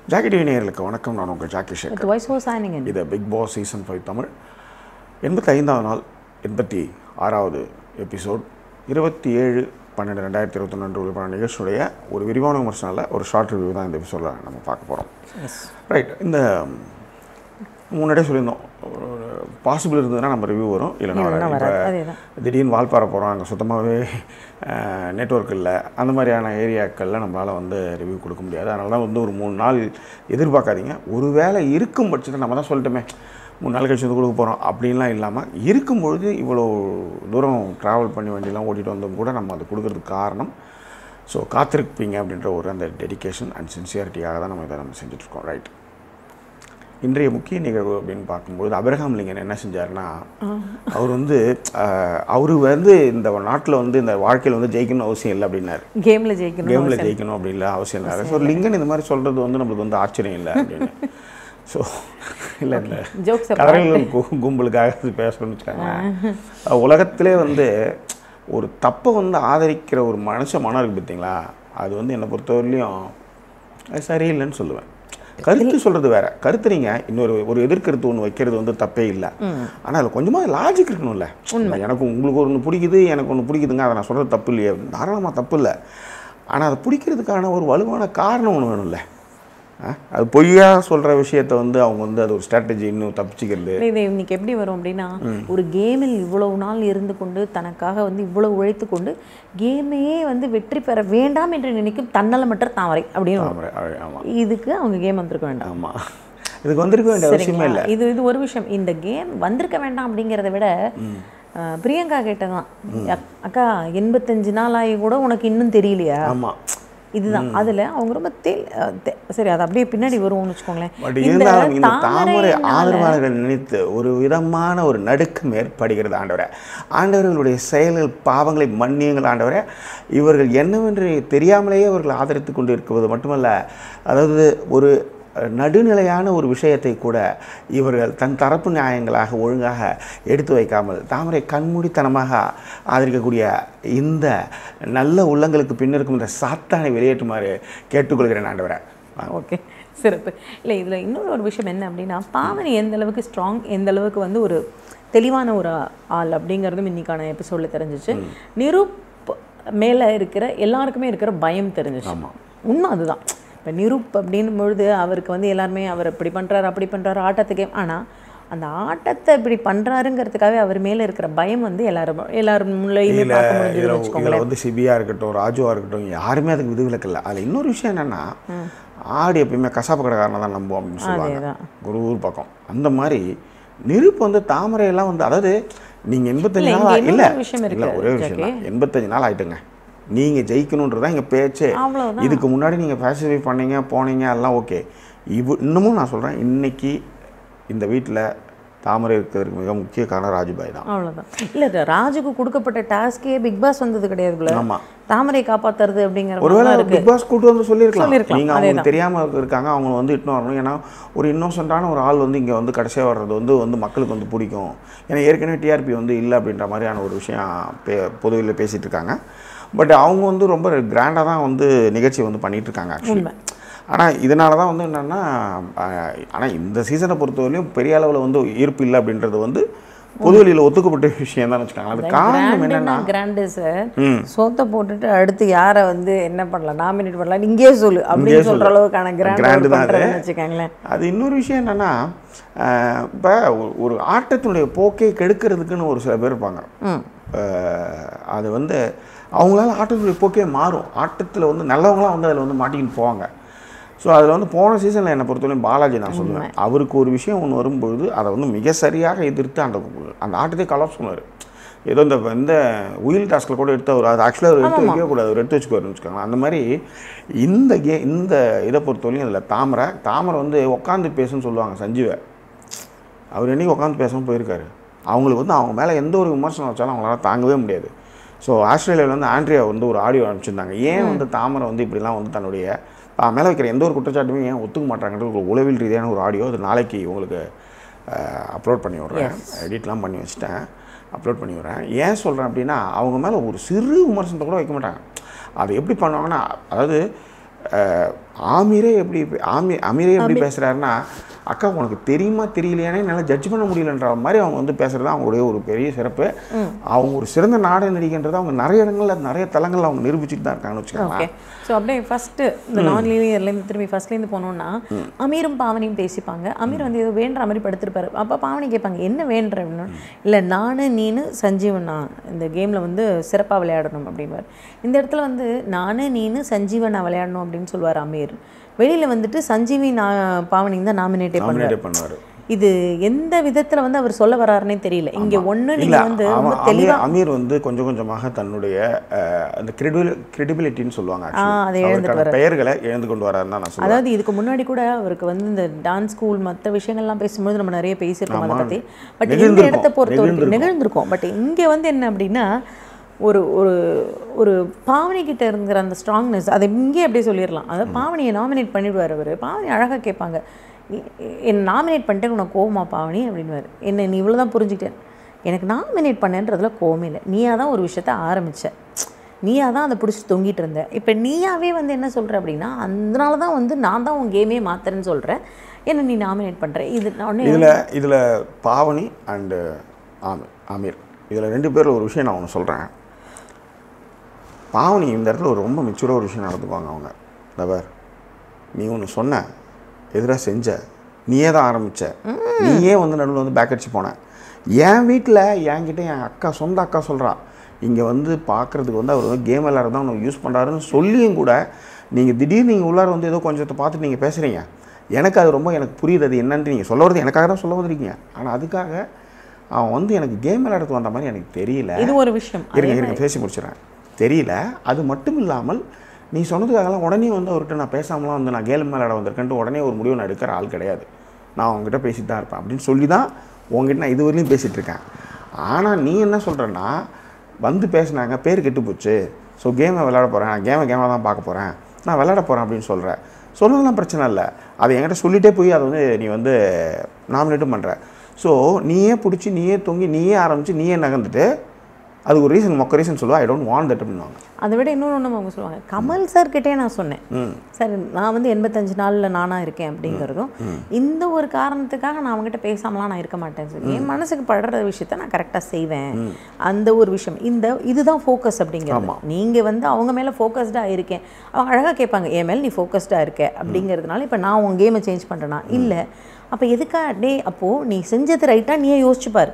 Jackie TV நேயர்களுக்கு வணக்கம் நான் உங்கள் Jackie Shek With voice was signing in. இது Bigg Boss season five Tamil எண்பத்தி ஐந்தாவது நாள் எண்பத்தி ஆறாவது எபிசோட் இருபத்தி ஏழு பன்னெண்டு ரெண்டாயிரத்தி இருபத்தொன்று அன்று ஒளிபரப்பான நிகழ்ச்சியுடைய ஒரு விரிவான விமர்சனில் ஒரு ஷார்ட் ரிவ்யூ தான் இந்த எபிசோடில் நம்ம பார்க்க போகிறோம் Yes. ரைட் இந்த முன்னாடியே சொல்லியிருந்தோம் பாசிபிள் இருந்ததுன்னா நம்ம ரிவ்யூ வரும் இல்லைன்னா இல்லைன்னா வராது வராது. இப்போ அதேதான். திடீர்னு வால்பாறை போகிறோம் அங்கே சுத்தமாகவே நெட்ஒர்க் இல்லை அந்த மாதிரியான ஏரியாக்களில் நம்மளால் வந்து ரிவ்யூ கொடுக்க முடியாது அதனால தான் வந்து ஒரு மூணு நாள் எதிர்பார்க்காதீங்க ஒரு வேளை இருக்கும் பட்சத்தில் நம்ம தான் சொல்லிட்டோமே மூணு நாள் கழிச்சு வந்து கொடுக்க போகிறோம் அப்படின்லாம் இல்லாமல் இருக்கும் பொழுது இவ்வளோ தூரம் ட்ராவல் பண்ணி வண்டிலாம் ஓட்டிகிட்டு வந்தும் கூட நம்ம அது கொடுக்கறதுக்கு காரணம் ஸோ காத்திருப்பீங்க அப்படின்ற ஒரு அந்த டெடிகேஷன் அண்ட் சின்சியாரிட்டியாக தான் நம்ம இதை நம்ம செஞ்சுட்ருக்கோம் ரைட் இன்றைய முக்கிய நிகழ்வு அப்படின்னு பார்க்கும்போது அபிரகாம் லிங்கன் என்ன செஞ்சாருன்னா அவர் வந்து அவர் வந்து இந்த நாட்டில் வந்து இந்த வாழ்க்கையில் வந்து ஜெயிக்கணும் அவசியம் இல்லை அப்படின்னாரு கேம்ல ஜெயிக்கணும் கேமில் ஜெயிக்கணும் அப்படி இல்லை அவசியம் இல்லை ஸோ லிங்கன் இந்த மாதிரி சொல்கிறது வந்து நம்மளுக்கு வந்து ஆச்சரியம் இல்லை அப்படின்னு ஸோ இல்லை இல்லை ஜோக்ஸ் கதறைகள் கு- கும்பலுக்காக இது பேசணும்னு வச்சுக்கோங்களேன் உலகத்திலே வந்து ஒரு தப்பை வந்து ஆதரிக்கிற ஒரு மனுஷ மனம் இருக்குது பார்த்தீங்களா அது வந்து என்னை பொறுத்தவரையிலையும் அது சரியில்லைன்னு சொல்லுவேன் கருத்து சொல்கிறது வேற கருத்து நீங்கள் இன்னொரு ஒரு எதிர்கருத்து ஒன்று வைக்கிறது வந்து தப்பே இல்லை ஆனால் அதில் கொஞ்சமாக லாஜிக் இருக்கணும்ல எனக்கு உங்களுக்கு ஒன்று பிடிக்குது எனக்கு ஒன்று பிடிக்குதுங்க அதை நான் சொல்கிறது தப்பு இல்லையே தாராளமாக தப்பு இல்லை ஆனால் அதை பிடிக்கிறதுக்கான ஒரு வலுவான காரணம் ஒன்று வேணும்ல ஆ? அது பொய்யா சொல்கிற விஷயத்த வந்து அவங்க வந்து அது ஒரு ஸ்ட்ராட்டஜி இன்னும் தப்பிச்சுக்கிறது இது இன்னைக்கு எப்படி வரும் அப்படின்னா ஒரு கேமில் இவ்வளவு நாள் இருந்து கொண்டு தனக்காக வந்து இவ்வளவு உழைத்து கொண்டு கேமையே வந்து வெற்றி பெற வேண்டாம் என்று நினைக்கும் தன்னலமற்ற தாமரை அப்படின்னு வரும். ஆமாம் ஆமாம் இதுக்கு அவங்க கேம் வந்திருக்க வேண்டாம் ஆமாம் இதுக்கு வந்திருக்க வேண்டிய அவசியமே சரிங்களா இல்லை இது இது ஒரு விஷயம் இந்த கேம் வந்திருக்க வேண்டாம் அப்படிங்கிறத விட அஹ், பிரியங்கா கேட்டதான் அக்- அக்கா எண்பத்தஞ்சு நாள் ஆகி கூட உனக்கு இன்னும் தெரியலையா ஆமாம் இதுதான் அதுல அவங்க ரொம்ப தெல் அஹ் தெ- சரி அது அப்படியே பின்னாடி வருவோம்னு வச்சுக்கோங்களேன் பட் இந்த இருந்தாலும் இந்த தாமரை தாமரையினால- ஆதரவாளர்கள் நினைத்து ஒரு விதமான ஒரு நடுக்கம் ஏற்படுகிறது ஆண்டவரே ஆண்டவர்களுடைய செயல்கள் பாவங்களை மன்னியுங்கள் ஆண்டவரே இவர்கள் என்னவென்று தெரியாமலேயே அவர்கள் ஆதரித்து கொண்டு இருக்குவது மட்டுமல்ல அதாவது ஒரு அஹ், நடுநிலையான ஒரு விஷயத்தை கூட இவர்கள் தன் தரப்பு நியாயங்களாக ஒழுங்காக எடுத்து வைக்காமல் தாமரை கண்மூடித்தனமாக ஆதரிக்கக்கூடிய இந்த நல்ல உள்ளங்களுக்கு பின்னிருக்கும் இந்த சாத்தானை வெளியேற்றுமாறு கேட்டுக்கொள்கிறேன் ஆண்டவரே ஓகே சிறப்பு இல்லை இதில் இன்னொரு ஒரு விஷயம் என்ன அப்படின்னா பாவனி எந்த அளவுக்கு ஸ்ட்ராங் எந்த அளவுக்கு வந்து ஒரு தெளிவான ஒரு ஆள் அப்படிங்கிறதும் இன்னைக்கான எபிசோடில் தெரிஞ்சிச்சு நிரூப் மேலே இருக்கிற எல்லாருக்குமே இருக்கிற பயம் தெரிஞ்சிச்சு ஆமாம் உண்மை அதுதான் இப்போ நிரூப் அப்படின்னும் பொழுது அவருக்கு வந்து எல்லாருமே அவர் இப்படி பண்ணுறாரு அப்படி பண்ணுறாரு ஆட்டத்துக்கு ஆனால் அந்த ஆட்டத்தை இப்படி பண்ணுறாருங்கிறதுக்காகவே அவர் மேலே இருக்கிற பயம் வந்து எல்லாரும் எல்லாரும் முன்னையுமே இதில் பார்க்க முடிஞ்சதுன்னு இதில் வச்சுக்கோங்களேன் இதில் வந்து சிபியா இருக்கட்டும் ராஜுவா இருக்கட்டும் யாருமே அதுக்கு விதிவிலக்கு இல்லை அதில் இன்னொரு விஷயம் என்னென்னா ஆடு எப்பயுமே கசாப்பு கடைக்காரனை தான் நம்புவோம் அப்படின்னு சொல்லுவாங்க அதேதான். ஒரு ஊர் பக்கம் அந்த மாதிரி நெருப்பு வந்து தாமரையெல்லாம் வந்து அதாவது நீங்கள் எண்பத்தஞ்சு இல்ல, நாள் இங்க இல்லை இன்னொரு விஷயம் இருக்கு, இல்லை ஒரே விஷயம் தான் எண்பத்தஞ்சு நாள் ஆயிட்டுங்க நீங்கள் ஜெயிக்கணுன்றதான் இங்கே பேச்சே அவ்வளவுதான். இதுக்கு முன்னாடி நீங்கள் பேசிஃபை பண்ணீங்க போனீங்க எல்லாம் ஓகே இவ் இன்னமும் நான் சொல்கிறேன் இன்னைக்கு இந்த வீட்டில் தாமரை இருக்கிறதுக்கு மிக முக்கிய காரணம் ராஜுபாய் தான் அவ்வளோதான் இல்லை ராஜுக்கு கொடுக்கப்பட்ட டாஸ்கே பிக் பாஸ் வந்தது கிடையாது போல ஆமாம் தாமரை காப்பாத்துறது அப்படிங்கிற ஒருவேளை மாதிரிலாம் இருக்கு பிக் பாஸ் கூட்டு வந்து சொல்லியிருக்கலாம் சொல்லியிருக்கலாம், நீங்கள் அவங்களுக்கு தெரியாமல் இருக்காங்க அவங்க வந்து இட்டுன்னு வரணும் ஏன்னா ஒரு இன்னோசென்ட்டான ஒரு ஆள் வந்து இங்கே வந்து கடைசியாக வர்றது வந்து வந்து மக்களுக்கு வந்து பிடிக்கும் ஏன்னா ஏற்கனவே டிஆர்பி வந்து இல்லை அப்படின்ற மாதிரியான ஒரு விஷயம் பே பொதுவில் பேசிகிட்டு இருக்காங்க பட் அவங்க வந்து ரொம்ப கிராண்டாக தான் வந்து நிகழ்ச்சி வந்து பண்ணிட்டு இருக்காங்க ஆக்சுவலி ஆனால் இதனால தான் வந்து என்னென்னா ஆனால் இந்த சீசனை பொறுத்தவரையிலும் பெரிய அளவில் வந்து ஈர்ப்பு இல்லை அப்படின்றது வந்து பொதுவெளியில் ஒத்துக்கப்பட்ட விஷயம் தான் வச்சுக்காங்க அது காரணம் என்னென்னா கிராண்டு சார் சோத்தை போட்டுட்டு அடுத்து யாரை வந்து என்ன பண்ணலாம் நாமினேட் பண்ணலாம் இங்கேயே சொல்லு அப்படின்னு சொல்ற அளவுக்கான Grand கிராண்ட் தான் அது. பண்ணுறதுன்னு வச்சுக்கோங்களேன் அது இன்னொரு விஷயம் என்னென்னா இப்போ ஒரு ஆட்டத்தினுடைய போக்கை கெடுக்கிறதுக்குன்னு ஒரு சில பேர் இருப்பாங்க அஹ், அது வந்து அவங்களால ஆட்டத்தினுடைய போக்கே மாறும் ஆட்டத்தில் வந்து நல்லவங்களாம் வந்து அதில் வந்து மாட்டிக்கிட்டு போவாங்க ஸோ அதில் வந்து போன சீசனில் என்னை பொறுத்தவரையும் பாலாஜி நான் சொல்லுவேன் அவருக்கு ஒரு விஷயம் ஒன்று வரும்பொழுது அதை வந்து மிக சரியாக எதிர்த்து அந்த அந்த ஆட்டத்தை கலாப்ஸ் பண்ணுவார் ஏதோ இந்த இந்த உயில் டாஸ்கில் கூட எடுத்து அவர் அது ஆக்சுவலாக அவர் எடுத்து வைக்கவே கூடாது அவர் எடுத்து வச்சுக்குவாருன்னு வச்சுக்கோங்களேன் அந்த மாதிரி இந்த கே இந்த இதை பொறுத்தவரையும் அதில் தாமரை தாமரை வந்து உட்காந்து பேசுன்னு சொல்லுவாங்க சஞ்சீவை அவர் என்னைக்கு உட்காந்து பேசாமல் போயிருக்காரு அவங்களுக்கு வந்து அவங்க மேலே எந்த ஒரு விமர்சனம் வச்சாலும் அவங்களால தாங்கவே முடியாது ஸோ ஆஸ்திரேலியாவில் வந்து ஆண்ட்ரியா வந்து ஒரு ஆடியோ அனுப்பிச்சிருந்தாங்க ஏன் வந்து தாமரை வந்து இப்படிலாம் வந்து தன்னுடைய தான் மேலே வைக்கிற எந்த ஒரு குற்றச்சாட்டுமே ஏன் ஒத்துக்க மாட்டாங்கன்றது ஒரு உளவில் ரீதியான ஒரு ஆடியோ அது நாளைக்கு உங்களுக்கு அப்லோட் பண்ணி விட்றேன் எடிட்லாம் பண்ணி வச்சுட்டேன் அப்லோட் பண்ணி விட்றேன் ஏன் சொல்கிறேன் அப்படின்னா அவங்க மேலே ஒரு சிறு விமர்சனத்தை கூட வைக்க மாட்டாங்க அது எப்படி பண்ணுவாங்கன்னா அதாவது அஹ், ஆமீரே எப்படி பே- ஆமி அமீரே எப்படி பேசுகிறாருன்னா அக்கா உனக்கு தெரியுமா தெரியலையானே என்னால் ஜட்ஜ் பண்ண முடியலன்ற மாதிரி அவங்க வந்து பேசுகிறது அவங்களுடைய ஒரு பெரிய சிறப்பு அவங்க ஒரு சிறந்த நாடக நடிகைன்றது அவங்க நிறைய இடங்கள்ல நிறைய தளங்கள்ல அவங்க நிரூபிச்சுட்டு தான் இருக்காங்கன்னு ஓகே வச்சுக்கோங்களேன் ஸோ அப்படியே ஃபஸ்ட்டு இந்த நான் லீனியர்லேருந்து திரும்பி ஃபர்ஸ்ட்லேருந்து போனோம்னா அமீரும் பாவனியும் பேசிப்பாங்க அமீர் வந்து ஏதோ வேண்டுற மாதிரி படுத்திருப்பாரு அப்போ பாவனி கேட்பாங்க என்ன வேண்டுற அப்படின்னா இல்லை நானு நீனு சஞ்சீவனா இந்த கேமில் வந்து சிறப்பாக விளையாடணும் அப்படின்வார் இந்த இடத்துல வந்து நானு நீனு சஞ்சீவனா விளையாடணும் அப்படின்னு சொல்லுவார் அமீர் வெளியில் வந்துட்டு சஞ்சீவி நான் பாவனியும் தான் நாமினேட்டே பண்ணுவார் நாமினேட் பண்ணுவார் இது எந்த விதத்தில் வந்து அவர் சொல்ல வராருன்னே தெரியல இங்கே ஒன்று இல்ல நீங்கள் வந்து ரொம்ப அவன் தெளிவாக அமீர் அமீர் வந்து கொஞ்சம் கொஞ்சமாக தன்னுடைய அஹ், அந்த கிரெடிபிள் கிரெடிபிலிட்டின்னு சொல்லுவாங்க அதை actually. இழந்துட்டு அவருக்கான பெயர்களை இழந்து கொண்டு வராருன்னு தான் நான் சொல்லுவேன் அதாவது இதுக்கு முன்னாடி கூட அவருக்கு வந்து இந்த டான்ஸ் ஸ்கூல் மற்ற விஷயங்கள்லாம் பேசும்போது நம்ம நிறைய பேசியிருக்கோம் அதை பற்றி பட் இந்த நெகிழ்ந்திருக்கோம். இடத்த பொறுத்த வரைக்கும் நெகிழ்ந்திருக்கோம். நிகழ்ந்திருக்கோம் பட் இங்கே வந்து என்ன அப்படின்னா ஒரு ஒரு ஒரு பாவனி கிட்ட இருக்கிற அந்த ஸ்ட்ராங்னஸ் அதை இங்கே அப்படியே சொல்லிடலாம் அதாவது பாவனியை நாமினேட் பண்ணிடுவார் அவர் பாவனி அழகாக கேட்பாங்க என்னை நாமினேட் பண்ணிட்டு உனக்கு கோவமா பாவனி அப்படின்வார் என்ன நீ இவ்வளோ தான் புரிஞ்சுக்கிட்டேன் எனக்கு நாமினேட் பண்ணேன்றதுல கோவமே இல்லை நீயா தான் ஒரு விஷயத்த ஆரம்பிச்ச நீயா தான் அதை பிடிச்சி தொங்கிட்டு இருந்த இப்போ நீயாவே வந்து என்ன சொல்கிற அப்படின்னா அதனால தான் வந்து நான் தான் உன் கேமே மாத்துறேன்னு சொல்கிறேன் என்ன நீ நாமினேட் பண்ணுற இது ஒன்று இதில் இதில் பாவனி அண்டு ஆமீர் ஆமீர் இதில் ரெண்டு பேரில் ஒரு விஷயம் நான் ஒன்று சொல்கிறேன் பாவனி இந்த இடத்துல ஒரு ரொம்ப மெச்சூராக ஒரு விஷயம் நடந்துக்குவாங்க அவங்க தவர் நீ ஒன்று சொன்ன எதிராக செஞ்ச நீயே தான் ஆரம்பிச்ச நீயே வந்து நடுவில் வந்து பேக் அடிச்சு போன என் வீட்டில் என்கிட்ட என் அக்கா சொந்த அக்கா சொல்கிறா இங்கே வந்து பார்க்குறதுக்கு வந்து அவர் வந்து கேம் விளையாட தான் உனக்கு யூஸ் பண்ணுறாருன்னு சொல்லியும் கூட நீங்கள் திடீர்னு நீங்கள் உள்ளார வந்து ஏதோ கொஞ்சத்தை பார்த்துட்டு நீங்கள் பேசுகிறீங்க எனக்கு அது ரொம்ப எனக்கு புரியுது அது என்னன்ட்டு நீங்கள் சொல்ல வரது எனக்காக தான் சொல்ல வந்திருக்கீங்க ஆனால் அதுக்காக அவன் வந்து எனக்கு கேம் விளையாடுறதுக்கு வந்த மாதிரி எனக்கு தெரியல இது ஒரு விஷயம் இருங்க இருங்க பேசி முடிச்சிடறேன் தெரியல அது மட்டும் இல்லாமல் நீ சொன்னதுக்காகலாம் உடனே வந்து அவர்கிட்ட நான் பேசாமலாம் வந்து நான் கேம் விளையாட வந்திருக்கேன்ட்டு உடனே ஒரு முடிவு நான் எடுக்கிற ஆள் கிடையாது நான் அவங்ககிட்ட பேசிட்டு தான் இருப்பேன் அப்படின்னு சொல்லி தான் உங்ககிட்ட நான் இது வரையிலும் பேசிகிட்டு இருக்கேன் ஆனால் நீ என்ன சொல்கிறேன்னா வந்து பேசுனாங்க பேர் கெட்டு போச்சு ஸோ கேமை விளையாட போகிறேன் நான் கேமை கேமாக தான் பார்க்க போகிறேன் நான் விளையாட போகிறேன் அப்படின்னு சொல்கிறேன் சொன்னதெல்லாம் பிரச்சனை இல்லை அதை என்கிட்ட சொல்லிட்டே போய் அதை வந்து நீ வந்து நாமினேட்டும் பண்ணுற ஸோ நீயே பிடிச்சி நீயே தொங்கி நீயே ஆரம்பித்து நீயே நகர்ந்துட்டு அது ஒரு ரீசன் மொக்க ரீசன் சொல்லுவா ஐ டோன்ட் வாண்ட் தட் அப்படின்வாங்க அதை விட இன்னொன்று ஒன்று அவங்க சொல்லுவாங்க கமல் சார் கிட்டே நான் சொன்னேன் ம் சார் நான் வந்து எண்பத்தஞ்சு நாளில் நானாக இருக்கேன் அப்படிங்கிறதும் இந்த ஒரு காரணத்துக்காக நான் அவங்ககிட்ட பேசாமலாம் நான் இருக்க மாட்டேன் சார் என் மனசுக்கு படுற விஷயத்த நான் கரெக்டாக செய்வேன் அந்த ஒரு விஷயம் இந்த இதுதான் ஃபோக்கஸ் அப்படிங்கிறது நீங்கள் வந்து அவங்க மேலே ஃபோக்கஸ்டாக இருக்கேன் அவங்க அழகாக கேட்பாங்க என் மேலே நீ ஃபோக்கஸ்டாக இருக்க அப்படிங்கிறதுனால இப்போ நான் உன் கேமை சேஞ்ச் பண்ணுறேனா இல்லை அப்போ எதுக்காக டே அப்போது நீ செஞ்சது ரைட்டாக நீயே யோசிச்சுப்பார்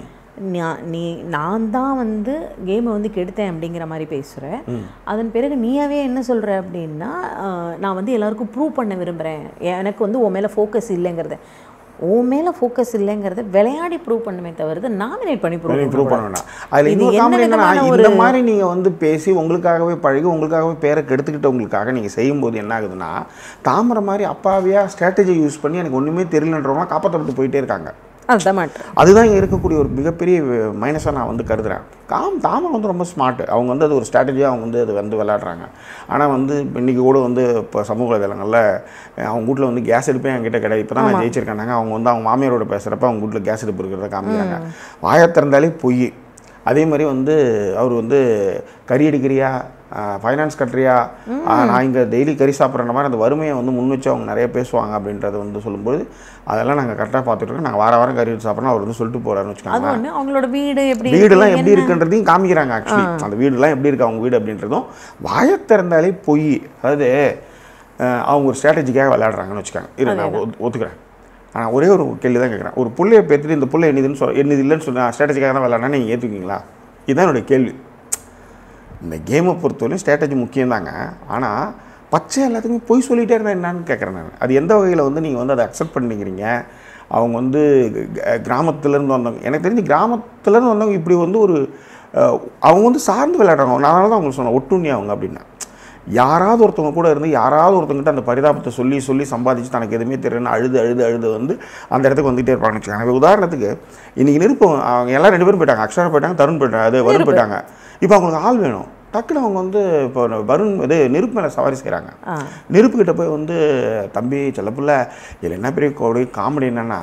நான் நீ நான் தான் வந்து கேமை வந்து கெடுத்தேன் அப்படிங்கிற மாதிரி பேசுகிற அதன் பிறகு நீயாவே என்ன சொல்கிற அப்படின்னா ஆஹ், நான் வந்து எல்லாருக்கும் ப்ரூவ் பண்ண விரும்புகிறேன் எனக்கு வந்து உன் மேலே ஃபோக்கஸ் இல்லைங்கிறத உன் மேலே ஃபோக்கஸ் இல்லைங்கிறத விளையாடி ப்ரூவ் பண்ணுமே தவிர்த்து நாமினேட் பண்ணி ப்ரூவ் ப்ரூவ் பண்ண வேண்டாம் அதில் இது இன்னொரு என்ன காமெடி என்னன்னா விதமான இந்த மாதிரி நீங்கள் வந்து பேசி உங்களுக்காகவே பழகி உங்களுக்காகவே பேரை கெடுத்துக்கிட்டவங்களுக்காக நீங்கள் செய்யும்போது என்ன ஆகுதுன்னா தாமரை மாதிரி அப்பாவியாக ஸ்ட்ராட்டஜி யூஸ் பண்ணி எனக்கு ஒன்றுமே தெரியலன்றவங்க காப்பாற்றப்பட்டு போயிட்டே இருக்காங்க அதுதான் மேட்ரு அதுதான் இங்கே இருக்கக்கூடிய ஒரு மிகப்பெரிய மைனஸாக நான் வந்து கருதுறேன் காம் தாமரை வந்து ரொம்ப ஸ்மார்ட் அவங்க வந்து அது ஒரு ஸ்ட்ராட்டஜியாக அவங்க வந்து அது வந்து விளையாடுறாங்க ஆனால் வந்து இன்றைக்கி கூட வந்து இப்போ சமூக வலைதளங்களில் அவங்க வீட்டில் வந்து கேஸ் அடுப்பே என்கிட்ட கிடையாது இப்போ தான் நான் ஜெயிச்சிருக்காங்க அவங்க வந்து அவங்க மாமியாரோட பேசுகிறப்ப அவங்க வீட்டில் கேஸ் அடுப்பு இருக்கிறத காமிக்கிறாங்க வாயை திறந்தாலே பொய் அதே மாதிரி வந்து அவர் வந்து கறி அடிக்கிறியா ஃபைனான்ஸ் கட்டுறியா ஆஹ், நான் இங்கே டெய்லி கறி சாப்பிட்ற மாதிரி அந்த வறுமையை வந்து முன் வச்சு அவங்க நிறைய பேசுவாங்க அப்படின்றத வந்து சொல்லும்போது அதெல்லாம் நாங்கள் கரெக்டாக பார்த்துட்டு இருக்கோம் நாங்கள் வார வாரம் கறி எடுத்து சாப்பிட்றோம் அவர் வந்து சொல்லிட்டு போகிறாருன்னு அது வச்சுக்கோங்க ஒன்று அவங்களோட வீடு எப்படி வீடெல்லாம் இருக்கு, எப்படி என்ன- இருக்குன்றதையும் காமிக்கிறாங்க ஆக்சுவலி அந்த வீடுலாம் எப்படி இருக்கு அவங்க வீடு அப்படின்றதும் வாயை திறந்தாலே பொய் அதாவது அஹ், அவங்க ஒரு ஸ்ட்ராட்டஜிக்காக விளையாடுறாங்கன்னு வச்சுக்காங்க இரு நான் ஒத்து- ஒத்துக்கிறேன் ஆனால் ஒரே ஒரு கேள்வி தான் கேட்குறேன் ஒரு புள்ளையை பேத்துட்டு இந்த புள்ளை என்னதுன்னு சொல் என்னது இல்லைன்னு சொன்னால் ஸ்ட்ராட்டஜிக்காக தான் விளையாடுனா நீங்கள் ஏற்றுக்குவீங்களா இதுதான் என்னுடைய கேள்வி இந்த கேமை பொறுத்தவரையும் ஸ்ட்ராட்டஜி முக்கியம்தாங்க ஆனால் பச்சை எல்லாத்துக்குமே பொய் சொல்லிகிட்டே இருந்தால் என்னன்னு கேட்குறேன் நான் அது எந்த வகையில் வந்து நீங்கள் வந்து அதை அக்செப்ட் பண்ணிக்கிறீங்க அவங்க வந்து க- கிராமத்துலேருந்து வந்தவங்க எனக்கு தெரிஞ்சு கிராமத்துலேருந்து வந்தவங்க இப்படி வந்து ஒரு அஹ், அவங்க வந்து சார்ந்து விளையாடுறாங்க நான் அதனால தான் அவங்களுக்கு சொன்னேன் ஒட்டுண்ணி அவங்க அப்படின்னா யாராவது ஒருத்தவங்க கூட இருந்து யாராவது ஒருத்தவங்கிட்ட அந்த பரிதாபத்தை சொல்லி சொல்லி சம்பாதிச்சு தனக்கு எதுவுமே தெரியலன்னு அழுது அழுது அழுது வந்து அந்த இடத்துக்கு வந்துகிட்டே இருப்பாங்கன்னு வச்சுக்கோங்க இப்போ உதாரணத்துக்கு இன்றைக்கி நிருப்பம் அவங்க எல்லாம் ரெண்டு பேரும் போயிட்டாங்க அக்ஷரா போயிட்டாங்க தருண் போயிட்டாங்க அது வருண் போயிட்டாங்க இப்போ அவங்களுக்கு ஆள் வேணும் டக்குன்னு அவங்க வந்து இப்போ வருண் இது நெருப்பு மேலே சவாரி செய்கிறாங்க ஆ நெருப்புக்கிட்ட போய் வந்து தம்பி செல்லப்புள்ள இதில் என்ன பெரிய கோடி காமெடி என்னென்னா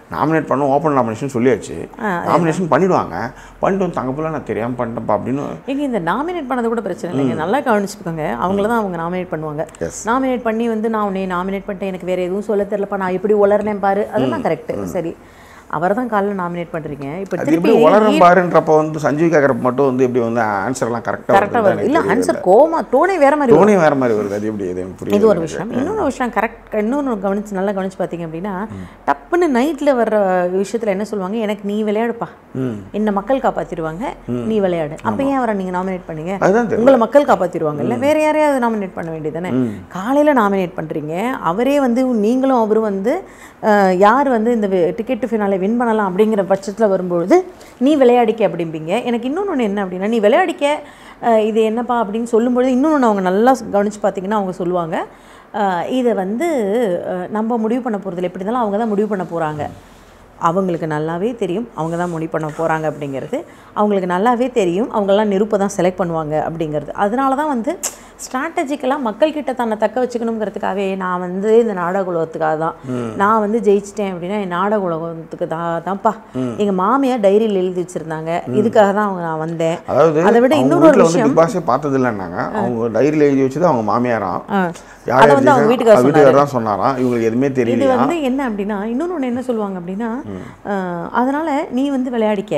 நாமினேட் பண்ண ஓப்பன் நாமினேஷன் சொல்லியாச்சு நாமினேஷன் பண்ணிடுவாங்க பண்ணிட்டு வந்து தங்க போல நான் தெரியாமல் பண்ணிட்டேன்ப்பா அப்படின்னு ஏங்க இந்த நாமினேட் பண்ணது கூட பிரச்சனை இல்லைங்க நல்லா கவனிச்சுக்கோங்க அவங்கள தான் அவங்க நாமினேட் பண்ணுவாங்க Yes. நாமினேட் பண்ணி வந்து நான் உன்னை நாமினேட் பண்ணிட்டேன் எனக்கு வேற எதுவும் சொல்ல தெரியலப்பா நான் இப்படி உளறனேன் பாரு அதெல்லாம் கரெக்ட் சரி அவரை தான் காலைல நாமினேட் பண்றீங்க இப்போ அது திருப்பி எப்படி வளரும் பாருன்றப்ப வந்து சஞ்சீவ் கேட்குறப்ப மட்டும் வந்து எப்படி வந்து ஆன்சர்லாம் கரெக்டாக கரெக்டாக வருது இல்லை ஆன்சர் கோமா டோனே வேற மாதிரி வரும். டோனே வேற மாதிரி வருது அது எப்படி இது எனக்கு இது புரியுது ஒரு விஷயம் இன்னொரு விஷயம் கரெக்ட் இன்னொன்று கவனிச்சு நல்லா கவனிச்சு பார்த்தீங்க அப்படின்னா டப்புன்னு நைட்டில் வர்ற விஷயத்தில் என்ன சொல்லுவாங்க எனக்கு நீ விளையாடுப்பா என்ன மக்கள் காப்பாற்றிடுவாங்க நீ விளையாடு அப்போ ஏன் அவரை நீங்கள் நாமினேட் பண்ணீங்க அதுதான் தெரியல உங்களை மக்கள் காப்பாற்றிடுவாங்க இல்லை வேற யாரையாவது நாமினேட் பண்ண வேண்டியதானே காலையில் நாமினேட் பண்ணுறீங்க அவரே வந்து நீங்களும் அவரும் வந்து அஹ், யார் வந்து இந்த டிக்கெட் ஃபினாலே வின் பண்ணலாம் அப்படிங்கிற பட்சத்தில் வரும்பொழுது நீ விளையாடிக்க அப்படிம்பீங்க எனக்கு இன்னொன்று என்ன அப்படின்னா நீ விளையாடிக்க அஹ், இது என்னப்பா அப்படின்னு சொல்லும்பொழுது இன்னொன்று அவங்க நல்லா கவனித்து பார்த்தீங்கன்னா அவங்க சொல்லுவாங்க அஹ், இதை வந்து அஹ், நம்ம முடிவு பண்ண போகிறதில்ல எப்படி இருந்தாலும் அவங்க தான் முடிவு பண்ண போகிறாங்க அவங்களுக்கு நல்லாவே தெரியும் அவங்க தான் முடிவு பண்ண போகிறாங்க அப்படிங்கிறது அவங்களுக்கு நல்லாவே தெரியும் அவங்கெல்லாம் நெருப்பை தான் செலக்ட் பண்ணுவாங்க அப்படிங்கிறது அதனால தான் வந்து ஸ்ட்ராட்டஜிக்கலாக மக்கள்கிட்ட தன்னை தக்க வச்சுக்கணுங்கிறதுக்காகவே நான் வந்து இந்த நாடக உலகத்துக்காக தான் நான் வந்து ஜெயிச்சிட்டேன் அப்படின்னா என் நாடக உலகத்துக்கு தான் தான்ப்பா எங்கள் மாமியார் டைரியில் எழுதி வச்சுருந்தாங்க இதுக்காக தான் அவங்க நான் வந்தேன் அதாவது அதை விட அவங்க இன்னொரு வீட்டில் வந்து விஷயம் பிக் பாஸே பார்த்தது இல்லைன்னாங்க அவங்க டைரியில் எழுதி வச்சது அவங்க மாமியாராம் ஆ. யார் அதை வந்து அவங்க எழுதியிருக்காங்க? வீட்டுக்காரர் அவங்க வீட்டுக்காரர் தான் சொன்னாராம் இவங்களுக்கு எதுவுமே இது தெரியலையா வந்து என்ன அப்படின்னா இன்னொன்று என்ன சொல்லுவாங்க அப்படின்னா அஹ், அதனால நீ வந்து விளையாடிக்க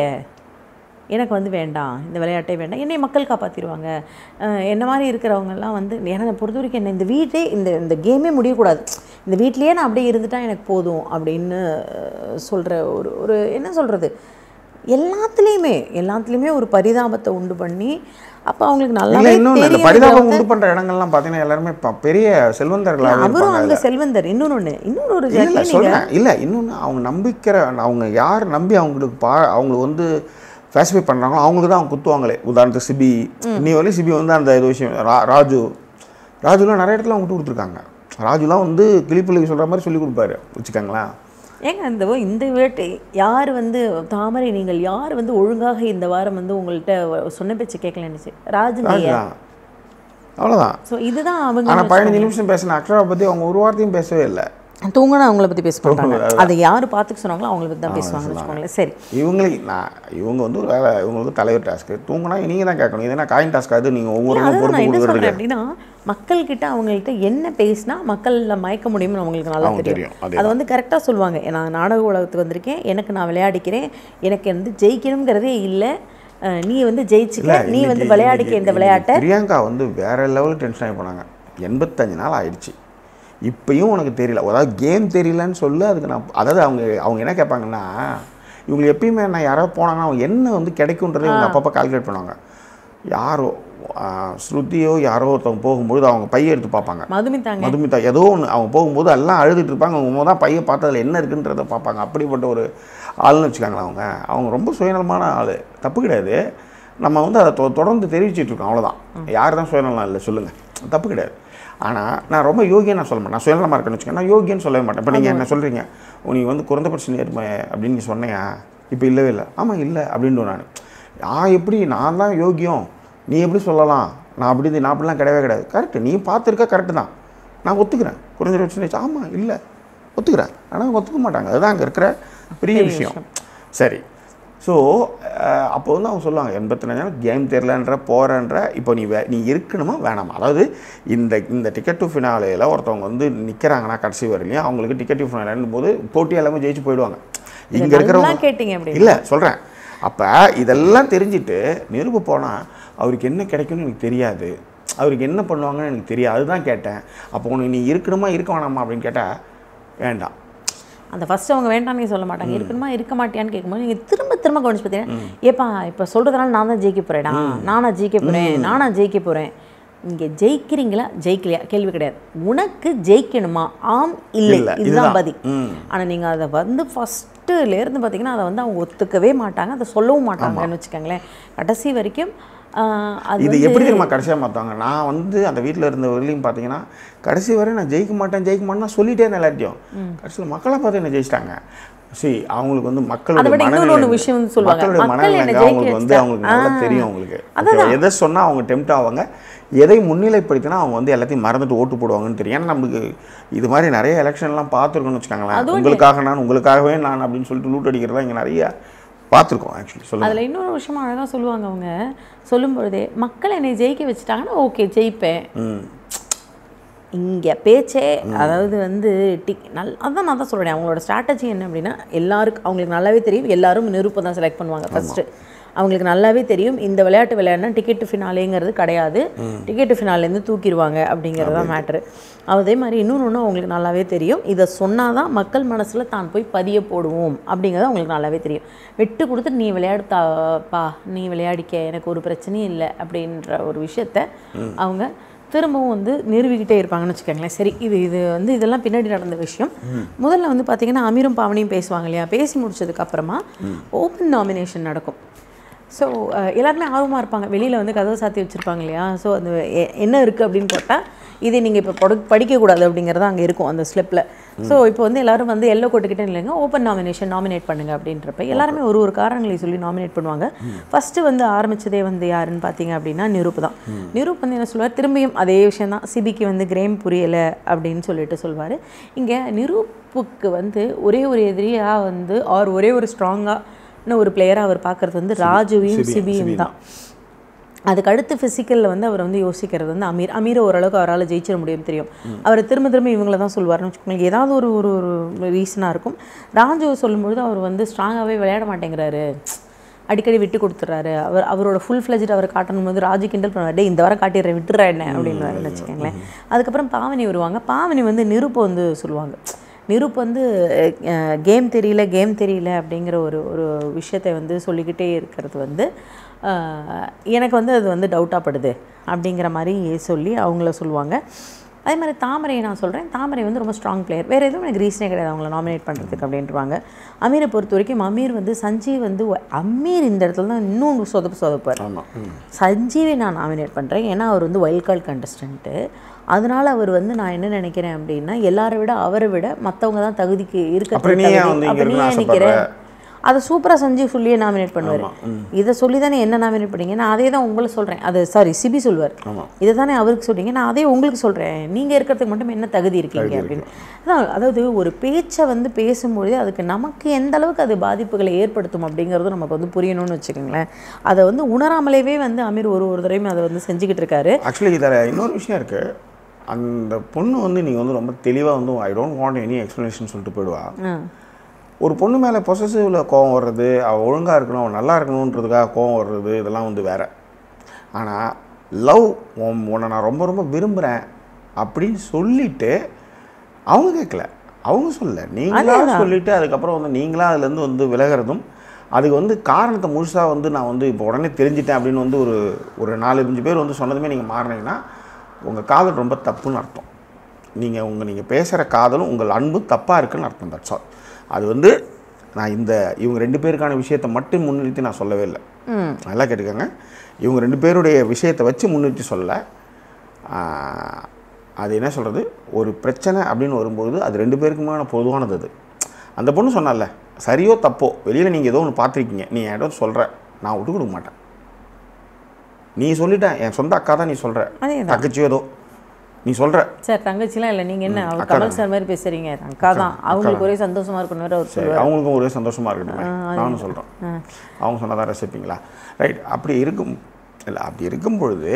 எனக்கு வந்து வேண்டாம் இந்த விளையாட்டே வேண்டாம் என்னை மக்கள் காப்பாற்றிடுவாங்க என்ன மாதிரி இருக்கிறவங்கெல்லாம் வந்து என்னை பொறுத்த வரைக்கும் என்ன இந்த வீட்டே இந்த இந்த கேமே முடியக்கூடாது இந்த வீட்லேயே நான் அப்படியே இருந்துட்டா எனக்கு போதும் அப்படின்னு சொல்கிற ஒரு ஒரு என்ன சொல்கிறது எல்லாத்துலேயுமே எல்லாத்துலேயுமே ஒரு பரிதாபத்தை உண்டு பண்ணி அப்போ அவங்களுக்கு இல்ல நல்லாவே இன்னொன்று இந்த தெரியும் பரிதாபம் உண்டு பண்ற இடங்கள்லாம் பார்த்தீங்கன்னா எல்லாருமே ப- பெரிய செல்வந்தர்களாக அவரும் இருப்பாங்க அங்கே செல்வந்தர் இன்னொன்று இன்னொரு ஒரு இல்ல இல்ல ஜட்னி சொல்றேன் இல்ல இன்னொன்று அவங்க நம்பிக்கிற அவங்க யார் நம்பி அவங்களுக்கு பா அவங்களுக்கு வந்து ஃபேசிஃபை பண்ணுறாங்களோ அவங்களுக்கு தான் அவங்க குத்துவாங்களே உதாரணத்துக்கு சிபி நீ வரையும் சிபி வந்து அந்த இது விஷயம் ரா ராஜு ராஜுலாம் நிறைய இடத்துல அவங்க விட்டு கொடுத்துருக்காங்க ராஜுலாம் வந்து கிளிப்பிள்ளைக்கு சொல்கிற மாதிரி சொல்லி கொடுப்பாரு வச்சுக்கோங்களேன் ஏங்க இந்த வ- இந்த வேட்டை யார் வந்து தாமரை நீங்கள் யார் வந்து ஒழுங்காக இந்த வாரம் வந்து உங்கள்கிட்ட சொன்ன பேச்சு கேட்கலன்னுச்சு ராஜ் ராஜு தான் அவ்வளோதான் ஸோ இதுதான் அவங்க ஆனால் பதினஞ்சு நிமிஷம் பேசின அக்ஷரா பற்றி அவங்க ஒரு வார்த்தையும் பேசவே இல்லை தூங்கினா அவங்கள பற்றி பேச மாட்டாங்க அதை யார் பார்த்துக்க சொன்னாங்களோ அவங்கள பற்றி தான் பேசுவாங்கன்னு வச்சுக்கோங்களேன் சரி இவங்களே நான் இவங்க வந்து ஒரு வேலை இவங்களுக்கு தலைவர் டாஸ்க்கு தூங்கினா நீங்கள் தான் கேட்கணும் இது என்ன காயின் டாஸ்க் அது நீங்கள் ஒவ்வொரு அதான் பொறுப்பு நான் என்ன கொடுக்குறது சொல்கிறேன் அப்படின்னா மக்கள்கிட்ட அவங்கள்ட்ட என்ன பேசினா மக்கள்ல மயக்க முடியும்னு அவங்களுக்கு நல்லா அவங்க தெரியும் தெரியும், அதே அது வந்து கரெக்டாக சொல்லுவாங்க நான் நாடக உலகத்துக்கு வந்திருக்கேன் எனக்கு நான் விளையாடிக்கிறேன் எனக்கு வந்து ஜெயிக்கணுங்கிறதே இல்லை அஹ் நீ வந்து ஜெயிச்சுக்க நீ வந்து இன்னைக்கு- விளையாடிக்க இந்த இன்னைக்கு விளையாட்டை பிரியங்கா வந்து வேற லெவல் டென்ஷன் ஆகி போனாங்க எண்பத்தஞ்சு நாள் ஆயிடுச்சு இப்பயும் உனக்கு தெரியல அதாவது கேம் தெரியலன்னு சொல்லு அதுக்கு நான் அதாவது அவங்க அவங்க என்ன கேட்பாங்கன்னா இவங்களுக்கு எப்பயுமே நான் யாராவது போனாங்கன்னா அவங்க என்ன வந்து கிடைக்குன்றதை இவங்க அப்பப்போ கால்குலேட் பண்ணுவாங்க யாரோ ஆ, ஸ்ருதியோ யாரோ ஒருத்தவங்க போகும்போது அவங்க பைய எடுத்து பார்ப்பாங்க மதுமிதாங்க மதுமிதா ஏதோ ஒன்று அவங்க போகும்போது எல்லாம் அழுதுட்டு இருப்பாங்க அவங்க தான் பையன் பார்த்து அதில் என்ன இருக்குன்றதை பார்ப்பாங்க அப்படிப்பட்ட ஒரு ஆள்னு வச்சுக்காங்களேன் அவங்க அவங்க ரொம்ப சுயநலமான ஆள் தப்பு கிடையாது நம்ம வந்து அதை தொ- தொடர்ந்து தெரிவிச்சிட்டு இருக்கோம் அவ்வளோதான் யார் தான் சுயநலம் இல்லை சொல்லுங்கள் தப்பு கிடையாது ஆனால் நான் ரொம்ப யோகியன் நான் சொல்ல மாட்டேன் நான் சுயநலமாக இருக்கேன்னு வச்சுக்கேன் நான் யோகியன்னு சொல்லவே மாட்டேன் இப்போ நீங்கள் என்ன சொல்கிறீங்க நீ வந்து குறைந்தபட்ச நேர்மை அப்படின்னு நீ சொன்னையா இப்போ இல்லவே இல்லை ஆமாம் இல்லை அப்படின்னு நான் நான் எப்படி நான் தான் யோகியம் நீ எப்படி சொல்லலாம் நான் அப்படி இது- நான் அப்படிலாம் கிடையவே கிடையாது கரெக்டு நீ பார்த்துருக்க கரெக்டு தான் நான் ஒத்துக்கிறேன் குறைஞ்சபட்சம் ஆமாம் இல்லை ஒத்துக்கிறேன் ஆனால் ஒத்துக்க மாட்டாங்க அதுதான் அங்கே இருக்கிற பெரிய விஷயம் சரி ஸோ அப்போ வந்து அவங்க சொல்லுவாங்க எண்பத்தி நாள் கேம் தெரிலன்ற போகிறன்ற இப்போ நீ வே நீ இருக்கணுமா வேணாமா அதாவது இந்த இந்த டிக்கெட் டு ஃபினாலேயில் ஒருத்தவங்க வந்து நிற்கிறாங்கன்னா கடைசி வரையிலையும் அவங்களுக்கு டிக்கெட் டு ஃபினாலேன்னு போது போட்டி எல்லாமே ஜெயிச்சு போயிடுவாங்க இங்கே நல்லா இருக்கிறவங்க கேட்டீங்க அப்படி இல்லை சொல்கிறேன் அப்போ இதெல்லாம் தெரிஞ்சுட்டு நிருப போனால் அவருக்கு என்ன கிடைக்கும்னு எனக்கு தெரியாது அவருக்கு என்ன பண்ணுவாங்கன்னு எனக்கு தெரியாது அதுதான் கேட்டேன் அப்போ உனக்கு நீ இருக்கணுமா இருக்க வேணாமா அப்படின்னு கேட்டால் வேண்டாம் அந்த ஃபர்ஸ்ட் அவங்க வேண்டாம்னு சொல்ல மாட்டாங்க இருக்கணுமா இருக்க மாட்டியான்னு கேட்கும்போது நீங்கள் திரும்ப திரும்ப கவனிச்சு பார்த்தீங்கன்னா ஏப்பா இப்போ சொல்கிறதுனால நான் தான் ஜெயிக்க போகிறேடா நானா ஜெயிக்க போகிறேன் நானா ஜெயிக்க போகிறேன் இங்கே ஜெயிக்கிறீங்களா ஜெயிக்கலையா கேள்வி கிடையாது உனக்கு ஜெயிக்கணுமா ஆம் இல்லை இல்ல, இதுதான் இதுதான். பதில் ம். ஆனால் நீங்கள் அதை வந்து ஃபஸ்ட்டுலேருந்து பார்த்தீங்கன்னா அதை வந்து அவங்க ஒத்துக்கவே மாட்டாங்க அதை சொல்லவும் மாட்டாங்கன்னு வச்சுக்கோங்களேன் கடைசி வரைக்கும் ஆஹ், அது இது வந்து எப்படி தெரியுமா கடைசியாக மாற்றுவாங்க நான் வந்து அந்த வீட்டில் இருந்த வரையிலையும் பார்த்தீங்கன்னா கடைசி வரை நான் ஜெயிக்க மாட்டேன் ஜெயிக்க மாட்டேன் சொல்லிட்டே இருந்தேன் எல்லாத்தையும் கடைசியில் மக்களை பார்த்து என்ன ஜெயிச்சிட்டாங்க see அவங்களுக்கு வந்து அதை மக்களுடைய விட இன்னொரு மனநிலை ஒரு விஷயம் வந்து சொல்லுவாங்க. மக்களுடைய மக்கள் என்னை மனநிலைங்க ஜெயிக்க அவங்களுக்கு வந்து வச்சுட்டா- அவங்களுக்கு நல்லா ஆ. தெரியும் அவங்களுக்கு அதான். Okay, எதை சொன்னா அவங்க டெம்ட் ஆவாங்க எதை முன்னிலைப்படுத்தினா அவங்க வந்து எல்லாத்தையும் மறந்துட்டு ஓட்டு போடுவாங்கன்னு தெரியும் ஏன்னா நம்மளுக்கு இது மாதிரி நிறைய எலெக்ஷன்லாம் பார்த்துருக்கோம்னு வச்சுக்கோங்களேன் உங்களுக்காக நான் உங்களுக்காகவே நான் அப்படின்னு சொல்லிட்டு லூட் அடிக்கிறதா இங்கே நிறைய பார்த்துருக்கோம் ஆக்சுவலி சொல்லுங்க அதில் இன்னொரு விஷயம் அழகாக சொல்லுவாங்க அவங்க சொல்லும் பொழுதே மக்கள் என்னை ஜெயிக்க வச்சுட்டாங்கன்னா ஓகே ஜெயிப்பேன் ம் இங்கே பேச்சே அதாவது வந்து டிக் நல் அதான் நான் தான் சொல்கிறேன் அவங்களோட ஸ்ட்ராட்டஜி என்ன அப்படின்னா எல்லாருக்கும் அவங்களுக்கு நல்லாவே தெரியும் எல்லாரும் நிருப்பம் தான் செலக்ட் பண்ணுவாங்க ஃபஸ்ட்டு அவங்களுக்கு நல்லாவே தெரியும் இந்த விளையாட்டு விளையாடினா டிக்கெட்டு ஃபினாலேங்கிறது கிடையாது டிக்கெட்டு ஃபினாலேருந்து தூக்கிடுவாங்க அப்படிங்கிறது தான் மேட்ரு அதே மாதிரி இன்னொன்று ஒன்று அவங்களுக்கு நல்லாவே தெரியும் இதை சொன்னால் தான் மக்கள் மனசில் தான் போய் பதிய போடுவோம் அப்படிங்கிறது அவங்களுக்கு நல்லாவே தெரியும் விட்டு கொடுத்து நீ விளையாடு தா- பா நீ விளையாடிக்க எனக்கு ஒரு பிரச்சனையும் இல்லை அப்படின்ற ஒரு விஷயத்த அவங்க திரும்பவும் வந்து நிறுவிக்கிட்டே இருப்பாங்கன்னு வச்சுக்கோங்களேன் சரி இது இது வந்து இதெல்லாம் பின்னாடி நடந்த விஷயம் முதல்ல வந்து பார்த்தீங்கன்னா அமீரும் பாவனியும் பேசுவாங்க இல்லையா பேசி முடிச்சதுக்கு அப்புறமா ஓப்பன் நாமினேஷன் நடக்கும் ஸோ எல்லாருமே ஆர்வமாக இருப்பாங்க வெளியில் வந்து கதவை சாத்தி வச்சுருப்பாங்க இல்லையா ஸோ அந்த எ- என்ன இருக்குது அப்படின்னு போட்டால் இதை நீங்கள் இப்போ படு படிக்கக்கூடாது அப்படிங்கிறது அங்கே இருக்கும் அந்த ஸ்லிப்பில் ஸோ இப்போ வந்து எல்லாரும் வந்து எல்லோ கொட்டுக்கிட்டே இல்லைங்க ஓப்பன் நாமினேஷன் நாமினேட் பண்ணுங்க அப்படின்றப்ப எல்லாருமே ஒரு ஒரு காரணங்களை சொல்லி நாமினேட் பண்ணுவாங்க ஃபஸ்ட்டு வந்து ஆரம்பிச்சதே வந்து யாருன்னு பார்த்தீங்க அப்படின்னா நிரூப் தான் நிரூப் வந்து என்ன சொல்லுவார் திரும்பியும் அதே விஷயம் தான் சிபிக்கு வந்து கிரேம் புரியலை அப்படின்னு சொல்லிட்டு சொல்வார் இங்கே நிரூப்புக்கு வந்து ஒரே ஒரு எதிரியாக வந்து ஆர் ஒரே ஒரு ஸ்ட்ராங்கான ஒரு பிளேயராக அவர் பார்க்குறது வந்து ராஜுவையும் சிபியும் தான் அதுக்கு அடுத்து ஃபிசிக்கலில் வந்து அவர் வந்து யோசிக்கிறது வந்து அமீர் அமீரை ஓரளவுக்கு அவரால் ஜெயிச்சிட முடியும் தெரியும் அவர் திரும்ப திரும்ப இவங்கள தான் சொல்லுவார்னு வச்சுக்கோங்க ஏதாவது ஒரு ஒரு ஒரு ரீசனாக இருக்கும் ராஜு சொல்லும்பொழுது அவர் வந்து ஸ்ட்ராங்காகவே விளையாட மாட்டேங்கிறாரு அடிக்கடி விட்டு கொடுத்துட்றாரு அவர் அவரோட ஃபுல் ஃப்ளெஜ்ட் அவர் காட்டணும் போது ராஜு கிண்டல் பண்ணுவார் டேய் இந்த வாரம் காட்டிடுறேன் விட்டுறா என்ன அப்படின்னு வச்சுக்கோங்களேன் அதுக்கப்புறம் பாவனி வருவாங்க பாவனி வந்து நிருப்ப வந்து சொல்லுவாங்க நிருப் வந்து கேம் தெரியல கேம் தெரியல அப்படிங்கிற ஒரு ஒரு விஷயத்தை வந்து சொல்லிக்கிட்டே இருக்கிறது வந்து அஹ், எனக்கு வந்து அது வந்து டவுட்டாக படுது அப்படிங்கிற மாதிரி சொல்லி அவங்கள சொல்லுவாங்க அதே மாதிரி தாமரையை நான் சொல்கிறேன் தாமரை வந்து ரொம்ப ஸ்ட்ராங் பிளேயர் வேறு எதுவும் எனக்கு ரீசனே கிடையாது அவங்கள நாமினேட் பண்ணுறதுக்கு அப்படின்ட்டுருவாங்க அமீரை பொறுத்த வரைக்கும் அமீர் வந்து சஞ்சீவ் வந்து ஒ- அமீர் இந்த இடத்துல தான் இன்னும் சொதப்பு சொதப்பார் ஆமாம் ம் சஞ்சீவை நான் நாமினேட் பண்ணுறேன் ஏன்னா அவர் வந்து வைல்ட் கார்டு கண்டஸ்டன்ட்டு அதனால அவர் வந்து நான் என்ன நினைக்கிறேன் அப்படின்னா எல்லாரை விட அவரை விட மற்றவங்க தான் தகுதிக்கு இருக்க அப்புறம் நீ ஏன் வந்து இங்க அப்போ நீ இருக்கணும்னு ஏன் நிற்கிறேன் அதை சூப்பராக சஞ்சீவ் சொல்லியே நாமினேட் பண்ணுவார் இதை சொல்லி தானே என்ன நாமினேட் பண்ணீங்க நான் அதே தான் உங்களை சொல்கிறேன் அது சாரி சிபி சொல்வார் ஆமாம் இதை தானே அவருக்கு சொல்றீங்க நான் அதே உங்களுக்கு சொல்கிறேன் நீங்கள் இருக்கிறதுக்கு மட்டும் என்ன தகுதி இருக்கீங்க அப்படின்னு அதான் அதாவது ஒரு பேச்சை வந்து பேசும்பொழுது அதுக்கு நமக்கு எந்த அளவுக்கு அது பாதிப்புகளை ஏற்படுத்தும் அப்படிங்கிறது நமக்கு வந்து புரியணும்னு வச்சுக்கோங்களேன் அதை வந்து உணராமலேவே வந்து அமீர் ஒரு ஒரு தடவையும் அதை வந்து செஞ்சுக்கிட்டு இருக்காரு ஆக்சுவலி இதில் இன்னொரு விஷயம் இருக்குது அந்த பொண்ணு வந்து நீங்கள் வந்து ரொம்ப தெளிவாக வந்து I don't want any explanation சொல்லிட்டு போயிடுவா ஆ ஒரு பொண்ணு மேலே பொசசிவில் கோவம் வர்றது அவள் ஒழுங்காக இருக்கணும் அவள் நல்லா இருக்கணுன்றதுக்காக கோவம் வர்றது இதெல்லாம் வந்து வேற ஆனால் லவ் உன்னை நான் ரொம்ப ரொம்ப விரும்புகிறேன் அப்படின்னு சொல்லிட்டு அவங்க கேட்கல அவங்க சொல்லல நீங்களா சொல்லிட்டு அதுக்கப்புறம் வந்து நீங்களா அதுலேருந்து வந்து விலகிறதும் அதுக்கு வந்து காரணத்தை முழுசாக வந்து நான் வந்து இப்போ உடனே தெரிஞ்சிட்டேன் அப்படின்னு வந்து ஒரு ஒரு நாலு அஞ்சு பேர் வந்து சொன்னதுமே நீங்கள் மாறினீங்கன்னா உங்கள் காதல் ரொம்ப தப்புன்னு அர்த்தம் நீங்கள் உங்கள் நீங்கள் பேசுகிற காதலும் உங்கள் அன்பும் தப்பாக இருக்குன்னு அர்த்தம் தட்ஸ் ஆல் அது வந்து நான் இந்த இவங்க ரெண்டு பேருக்கான விஷயத்தை மட்டும் முன்னிறுத்தி நான் சொல்லவே இல்லை ம் நல்லா கேட்டுக்கோங்க இவங்க ரெண்டு பேருடைய விஷயத்தை வச்சு முன்னிறுத்தி சொல்லலை ஆஹ், அது என்ன சொல்கிறது ஒரு பிரச்சனை அப்படின்னு வரும்போது அது ரெண்டு பேருக்குமான பொதுவானது அது அந்த பொண்ணு சொன்னால சரியோ தப்போ வெளியில் நீங்கள் ஏதோ ஒன்று பார்த்துருக்கீங்க நீ என்கிட்ட சொல்கிற நான் விட்டு கொடுக்க மாட்டேன் நீ சொல்லிட்ட என் சொந்த அக்கா தான் நீ சொல்கிற அதே தங்கச்சியோ ஏதோ நீ சொல்கிற சார் தங்கச்சிலாம் இல்லை நீங்கள் என்ன அவர் கமல் சார் மாதிரி பேசுகிறீங்க அக்கா தான் அவங்களுக்கு ஒரே சந்தோஷமாக இருக்கணும் வேறு அவர் சரி அவங்களுக்கும் ஒரே சந்தோஷமாக இருக்கட்டும் நானும் சொல்கிறேன் அவங்க சொன்னதான் ரசிப்பீங்களா ரைட் அப்படி இருக்கும் இல்லை அப்படி இருக்கும் பொழுது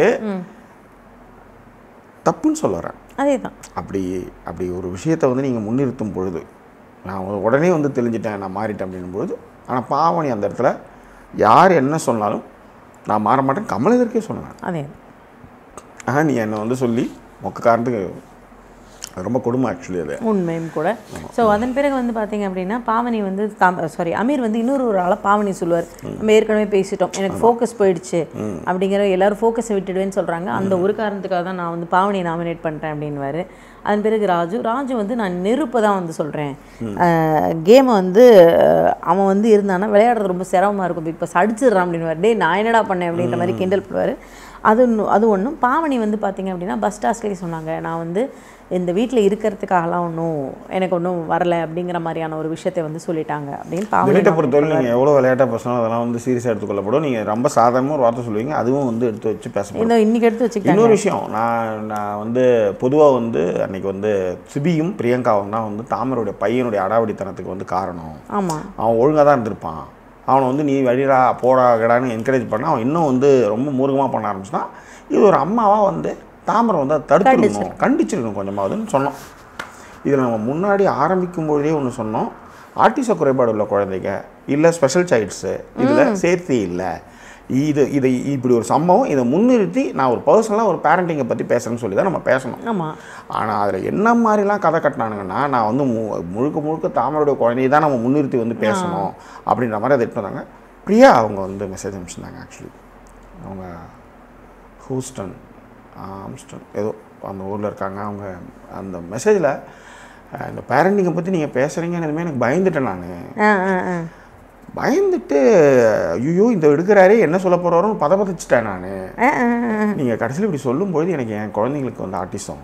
தப்புன்னு சொல்ல வரேன் அதே தான் அப்படி அப்படி ஒரு விஷயத்தை வந்து நீங்கள் முன்னிறுத்தும் பொழுது நான் வந்து உடனே வந்து தெரிஞ்சிட்டேன் நான் மாறிட்டேன் அப்படின்னும் பொழுது ஆனால் பாவனி அந்த இடத்துல யார் என்ன சொன்னாலும் நான் மாற மாட்டேன் கமல் இதற்கே சொன்னேன் அதே ஆ நீ என்னை வந்து சொல்லி மொக்க காரணத்துக்கு அது ரொம்ப கொடுமை ஆக்சுவலி அது உண்மையும் கூட ஸோ அதன் பிறகு வந்து பார்த்தீங்க அப்படின்னா பாவனி வந்து தாம் சாரி அமீர் வந்து இன்னொரு ஒரு ஆளை பாவனி சொல்லுவார் நம்ம ஏற்கனவே பேசிட்டோம் எனக்கு ஃபோக்கஸ் போயிடுச்சு அப்படிங்கிற எல்லாரும் ஃபோக்கஸை விட்டுடுவேன்னு சொல்கிறாங்க அந்த ஒரு காரணத்துக்காக தான் நான் வந்து பாவனியை நாமினேட் பண்ணுறேன் அப்படின்வாரு அதன் பிறகு ராஜு ராஜு வந்து நான் நெருப்பை தான் வந்து சொல்கிறேன் கேமை வந்து அஹ், அவன் வந்து இருந்தானா விளையாடுறது ரொம்ப சிரமமாக இருக்கும் பிக் பாஸ் அடிச்சிடுறான் அப்படின்னு டேய் நான் என்னடா பண்ணேன் அப்படின்ற மாதிரி கிண்டல் பண்ணுவார் அது ஒன்று அது ஒன்றும் பாவனி வந்து பார்த்தீங்க அப்படின்னா பஸ் டாஸ்லேயே சொன்னாங்க நான் வந்து இந்த வீட்டில் இருக்கிறதுக்காகலாம் ஒன்றும் எனக்கு ஒன்றும் வரல அப்படிங்கிற மாதிரியான ஒரு விஷயத்தை வந்து சொல்லிட்டாங்க அப்படின்னு இந்த பாவனி வீட்டை பொறுத்தவரை நீங்கள் எவ்வளோ விளையாட்டாக பேசணும் அதெல்லாம் வந்து சீரியஸாக எடுத்துக்கொள்ளப்படும் நீங்கள் ரொம்ப சாதாரணமாக ஒரு வார்த்தை சொல்லுவீங்க அதுவும் வந்து எடுத்து வச்சு பேசப்படும் இந்த இன்னைக்கு எடுத்து வச்சுக்கிட்டாங்க இன்னொரு விஷயம் நான் நான் வந்து பொதுவாக வந்து அன்னைக்கு வந்து சிபியும் பிரியங்காவும் தான் வந்து தாமரோடைய பையனுடைய அடாவடித்தனத்துக்கு வந்து காரணம் ஆமாம் அவன் ஒழுங்காக தான் இருந்திருப்பான் அவனை வந்து நீ வழிடா போடா கடான்னு என்கரேஜ் பண்ண அவன் இன்னும் வந்து ரொம்ப மூர்க்கமாக பண்ண ஆரம்பிச்சிட்டான் இது ஒரு அம்மாவாக வந்து தாமரை வந்து அதை தடுத்துருக்கணும் கண்டிச்சிருக்கணும் கொஞ்சமாவதுன்னு சொன்னோம் இதில் நம்ம முன்னாடி ஆரம்பிக்கும் பொழுதே ஒன்று சொன்னோம் ஆர்டிச குறைபாடு உள்ள குழந்தைங்க இல்லை ஸ்பெஷல் சைல்ட்ஸு இதில் சேர்த்தி இல்லை இது இதை இப்படி ஒரு சம்பவம் இதை முன்னிறுத்தி நான் ஒரு பர்சனலாக ஒரு பேரண்டிங்கை பற்றி பேசுகிறேன்னு சொல்லி தான் நம்ம பேசணும் ஆமாம் ஆனால் அதில் என்ன மாதிரிலாம் கதை கட்டினானுங்கன்னா நான் வந்து மு முழுக்க முழுக்க தாமரோடைய குழந்தையை தான் நம்ம முன்னிறுத்தி வந்து பேசணும் அப்படின்ற மாதிரி அதை எடுத்து வந்தாங்க பிரியா அவங்க வந்து மெசேஜ் அனுப்பிச்சிருந்தாங்க ஆக்சுவலி அவங்க ஹூஸ்டன் ஆம்ஸ்டன் ஏதோ அந்த ஊரில் இருக்காங்க அவங்க அந்த மெசேஜில் இந்த பேரண்டிங்கை பற்றி நீங்கள் பேசுகிறீங்கன்னு எதுவுமே எனக்கு பயந்துட்டேன் நான் ஆ ஆ ஆ பயந்துட்டு ஐயோ இந்த எடுக்கிறாரே என்ன சொல்ல போகிறாரோன்னு பதப்பதிச்சிட்டேன் நான் ஆ, ஆ, ஆ. நீங்கள் கடைசியில் இப்படி சொல்லும்போது எனக்கு என் குழந்தைங்களுக்கு வந்து ஆட்டிசம்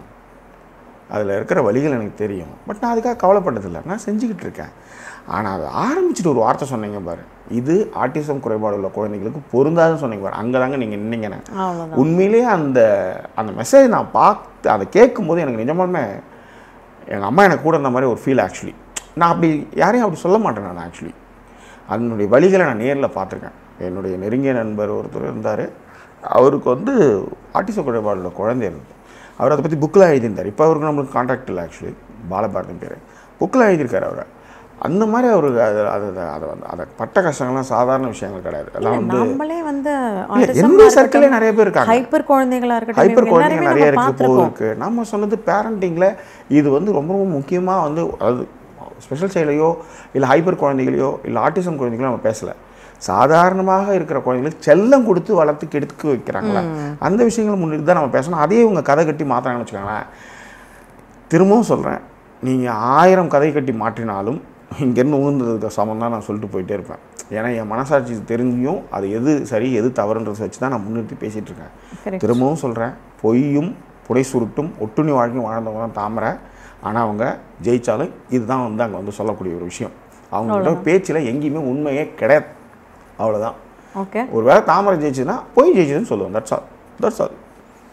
அதில் இருக்கிற வழிகள் எனக்கு தெரியும் பட் நான் அதுக்காக கவலைப்பட்டதில்லை நான் செஞ்சுக்கிட்டு இருக்கேன் ஆனால் அது ஆரம்பிச்சுட்டு ஒரு வார்த்தை சொன்னீங்க பாரு இது ஆட்டிசம் குறைபாடு உள்ள குழந்தைங்களுக்கு பொருந்தாதுன்னு சொன்னீங்க பாரு அங்கே தாங்க நீங்கள் நின்னீங்கன்னு அவ்வளோதான் உண்மையிலேயே அந்த அந்த மெசேஜ் நான் பார்த்து அதை கேட்கும்போது எனக்கு நிஜமாலுமே எங்கள் அம்மா எனக்கு கூட இருந்த மாதிரி ஒரு ஃபீல் ஆக்சுவலி நான் அப்படி யாரையும் அப்படி சொல்ல மாட்டேன் நான் ஆக்சுவலி அதனுடைய வழிகளை நான் நேரில் பார்த்துருக்கேன் என்னுடைய நெருங்கிய நண்பர் ஒருத்தர் இருந்தார் அவருக்கு வந்து ஆட்டிச குறைபாடு உள்ள குழந்தை இருந்தது அவர் அதை பற்றி புக்கில் எழுதியிருந்தார் இப்போ அவருக்கு நம்மளுக்கு கான்டாக்ட் இல்லை ஆக்சுவலி பாலபாரதம் பேர் புக்கில் எழுதியிருக்காரு அவர் அந்த மாதிரி அவருக்கு அது அது அது- அதை வந்து அதை பட்ட கஷ்டங்கள்லாம் சாதாரண விஷயங்கள் கிடையாது எல்லாம் வந்து நம்மளே வந்து இல்ல, என்னுடைய சர்க்கிளே நிறைய பேர் இருக்காங்க ஹைப்பர் குழந்தைகளா இருக்கட்டும் ஹைப்பர் இவங்க குழந்தைங்க எல்லாரையுமே நிறைய நம்ம இருக்கு பார்த்திருக்கோம். போகுது நம்ம சொன்னது பேரண்டிங்கில் இது வந்து ரொம்ப ரொம்ப முக்கியமாக வந்து அதாவது ஸ்பெஷல் சைல்டையோ இல்லை ஹைப்பர் குழந்தைகளையோ இல்லை ஆட்டிசம் குழந்தைகளோ நம்ம பேசலை சாதாரணமாக இருக்கிற குழந்தைங்களுக்கு செல்லம் கொடுத்து வளர்த்து கெடுத்து வைக்கிறாங்களா அந்த விஷயங்களை முன்னிட்டு தான் நம்ம பேசணும் அதே இவங்க கதை கட்டி மாற்றுறாங்கன்னு வச்சுக்கோங்களேன் திரும்பவும் சொல்கிறேன் நீங்கள் ஆயிரம் கதை கட்டி மாற்றினாலும் இங்கேருந்து உழுந்ததுக்கு சமம் தான் நான் சொல்லிட்டு போயிட்டே இருப்பேன் ஏன்னா என் மனசாட்சி தெரிஞ்சியும் அது எது சரி எது தவறுன்றதை வச்சு தான் நான் முன்னிறுத்தி பேசிகிட்டு இருக்கேன் Correct. திரும்பவும் சொல்கிறேன் பொய்யும் புடை சுருட்டும் ஒட்டுணி வாழ்க்கையும் வாழ்ந்தவங்க தான் தாமரை ஆனால் அவங்க ஜெயிச்சாலும் இதுதான் வந்து அங்கே வந்து சொல்லக்கூடிய ஒரு விஷயம் அவங்களோட பேச்சில் எங்கேயுமே உண்மையே கிடையாது அவ்வளோதான் ஓகே ஒருவேளை தாமரை ஜெயிச்சுன்னா பொய் ஜெயிச்சதுன்னு சொல்லுவோம் that's all that's all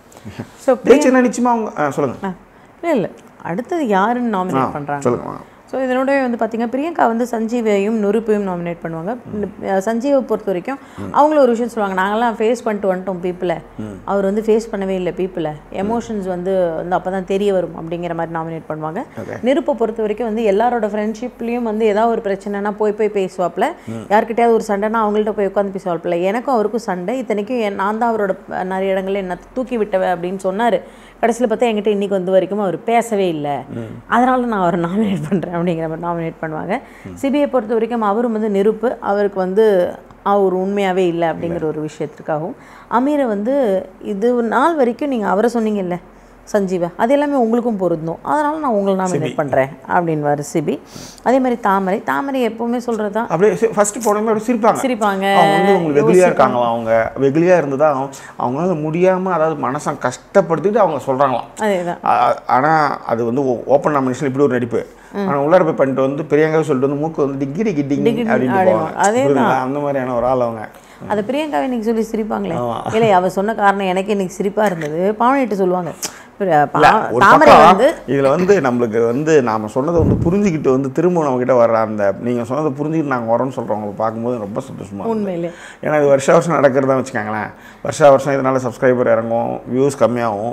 so ஜெயிச்சுன்னா நிச்சயமாக அவங்க ஆ, சொல்லுங்க இல்லை இல்லை அடுத்தது யாருன்னு ஆ நாமினேட் பண்ணுறாங்க சொல்லுங்க ஸோ இதனுடைய வந்து பார்த்தீங்கன்னா பிரியங்கா வந்து சஞ்சீவையும் நுறுப்பையும் நாமினேட் பண்ணுவாங்க அஹ் சஞ்சீவை பொறுத்த வரைக்கும் அவங்களும் ஒரு விஷயம் சொல்லுவாங்க நாங்கெல்லாம் ஃபேஸ் பண்ணிட்டு வந்துட்டோம் பீப்புளை அவர் வந்து ஃபேஸ் பண்ணவே இல்லை பீப்புளை எமோஷன்ஸ் வந்து வந்து அப்போ தான் தெரிய வரும் அப்படிங்கிற மாதிரி நாமினேட் பண்ணுவாங்க Okay. நெருப்பை பொறுத்த வரைக்கும் வந்து எல்லாரோட ஃப்ரெண்ட்ஷிப்லேயும் வந்து ஏதாவது ஒரு பிரச்சனைனா போய் போய் பேசுவாப்புல யார்கிட்டயாவது ஒரு சண்டைனா அவங்கள்ட்ட போய் உட்காந்து பேசுவாப்புல எனக்கும் அவருக்கும் சண்டை இத்தனைக்கும் என் நான் தான் அவரோட அஹ், நிறைய இடங்கள்ல என்ன தூக்கி விட்டவ அப்படின்னு சொன்னார் கடைசியில் பார்த்தா என்கிட்ட இன்னைக்கு வந்து வரைக்கும் அவர் பேசவே இல்லை அதனால நான் அவரை நாமினேட் பண்ணுறேன் அப்படிங்கிற மாதிரி நாமினேட் பண்ணுவாங்க சிபிஐ பொறுத்த வரைக்கும் அவரும் வந்து நெருப்பு அவருக்கு வந்து அவர் உண்மையாகவே இல்லை அப்படிங்கிற ஒரு விஷயத்திற்காகவும் அமீரை வந்து இது நாள் வரைக்கும் நீங்கள் அவரை சொன்னீங்கல்ல சஞ்சீவா அது எல்லாமே உங்களுக்கும் பொருந்தும் அதனால நான் உங்களை நாமினேட் பண்ணுறேன் அப்படின்வாரு சிபி அதே மாதிரி தாமரை தாமரை எப்பவுமே சொல்கிறது தான் அப்படியே ஃபர்ஸ்ட் போனமே அப்படியே சிரிப்பாங்க சிரிப்பாங்க அவங்க வந்து உங்களுக்கு வெகுளியாக இருக்காங்களா அவங்க வெகுளியாக இருந்ததா அவங்களால முடியாமல் அதாவது மனசை கஷ்டப்படுத்திட்டு அவங்க சொல்கிறாங்களாம் அதே தான் ஆனால் அது வந்து ஓப்பன் நாமினேஷன் இப்படி ஒரு நடிப்பு ஆனால் உள்ளார போய் பண்ணிட்டு வந்து பெரியங்க சொல்லிட்டு வந்து மூக்கு வந்து டிகிரி கிட்டிங் அப்படின்னு அப்படிம்பாங்க. போவாங்க அதே புரியுதுங்களா? அந்த மாதிரியான ஒரு ஆள் அவங்க அதை பிரியங்காவை இன்னைக்கு சொல்லி சிரிப்பாங்களே இல்லை அவ சொன்ன காரணம் எனக்கு இன்னைக்கு சிரிப்பா இருந்தது பாவனிட்டு சொல்லுவாங்க பிர- பா- இல்ல, ஒரு தாமரை பக்கம் வந்து இதுல வந்து நம்மளுக்கு வந்து நாம சொன்னதை வந்து புரிஞ்சுக்கிட்டு வந்து திரும்ப நம்ம கிட்ட வர்ற அந்த நீங்க சொன்னதை புரிஞ்சுக்கிட்டு நாங்க வரோம்னு சொல்றவங்க பார்க்கும்போது ரொம்ப சந்தோஷமா இருக்கு. உண்மையிலே ஏன்னா இது வருஷ வருஷம் நடக்கிறதா வச்சுக்கோங்களேன் வருஷா வருஷம் இதனால சப்ஸ்கிரைபர் இறங்கும் வியூஸ் கம்மியாகும்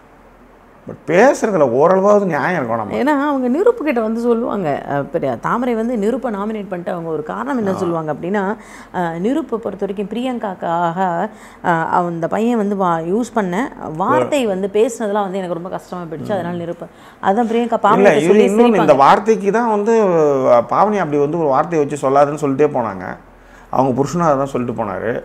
பட் பேசுறதுல ஓரளவாவது நியாயம் இருக்கும் நம்ம ஏன்னா அவங்க நிருப்பு கிட்ட வந்து சொல்லுவாங்க அஹ், பெரிய தாமரை வந்து நிருப்பை நாமினேட் பண்ணிட்டு அவங்க ஒரு காரணம் என்ன சொல்லுவாங்க அப்படின்னா அஹ், நிருப்பை பொறுத்த வரைக்கும் பிரியங்காக்காக அஹ், அந்த பையன் வந்து யூஸ் பண்ண வார்த்தை வந்து பேசுனதெல்லாம் வந்து எனக்கு ரொம்ப கஷ்டமா போயிடுச்சு அதனால நிருப்பு அதான் பிரியங்கா இல்ல பாவனை இது சொல்லி இன்னொன்று சிரிப்பாங்க இந்த வார்த்தைக்கு தான் வந்து அஹ், பாவனி அப்படி வந்து ஒரு வார்த்தையை வச்சு சொல்லாதுன்னு சொல்லிட்டே போனாங்க அவங்க புருஷனும் அதான் சொல்லிட்டு போனாரு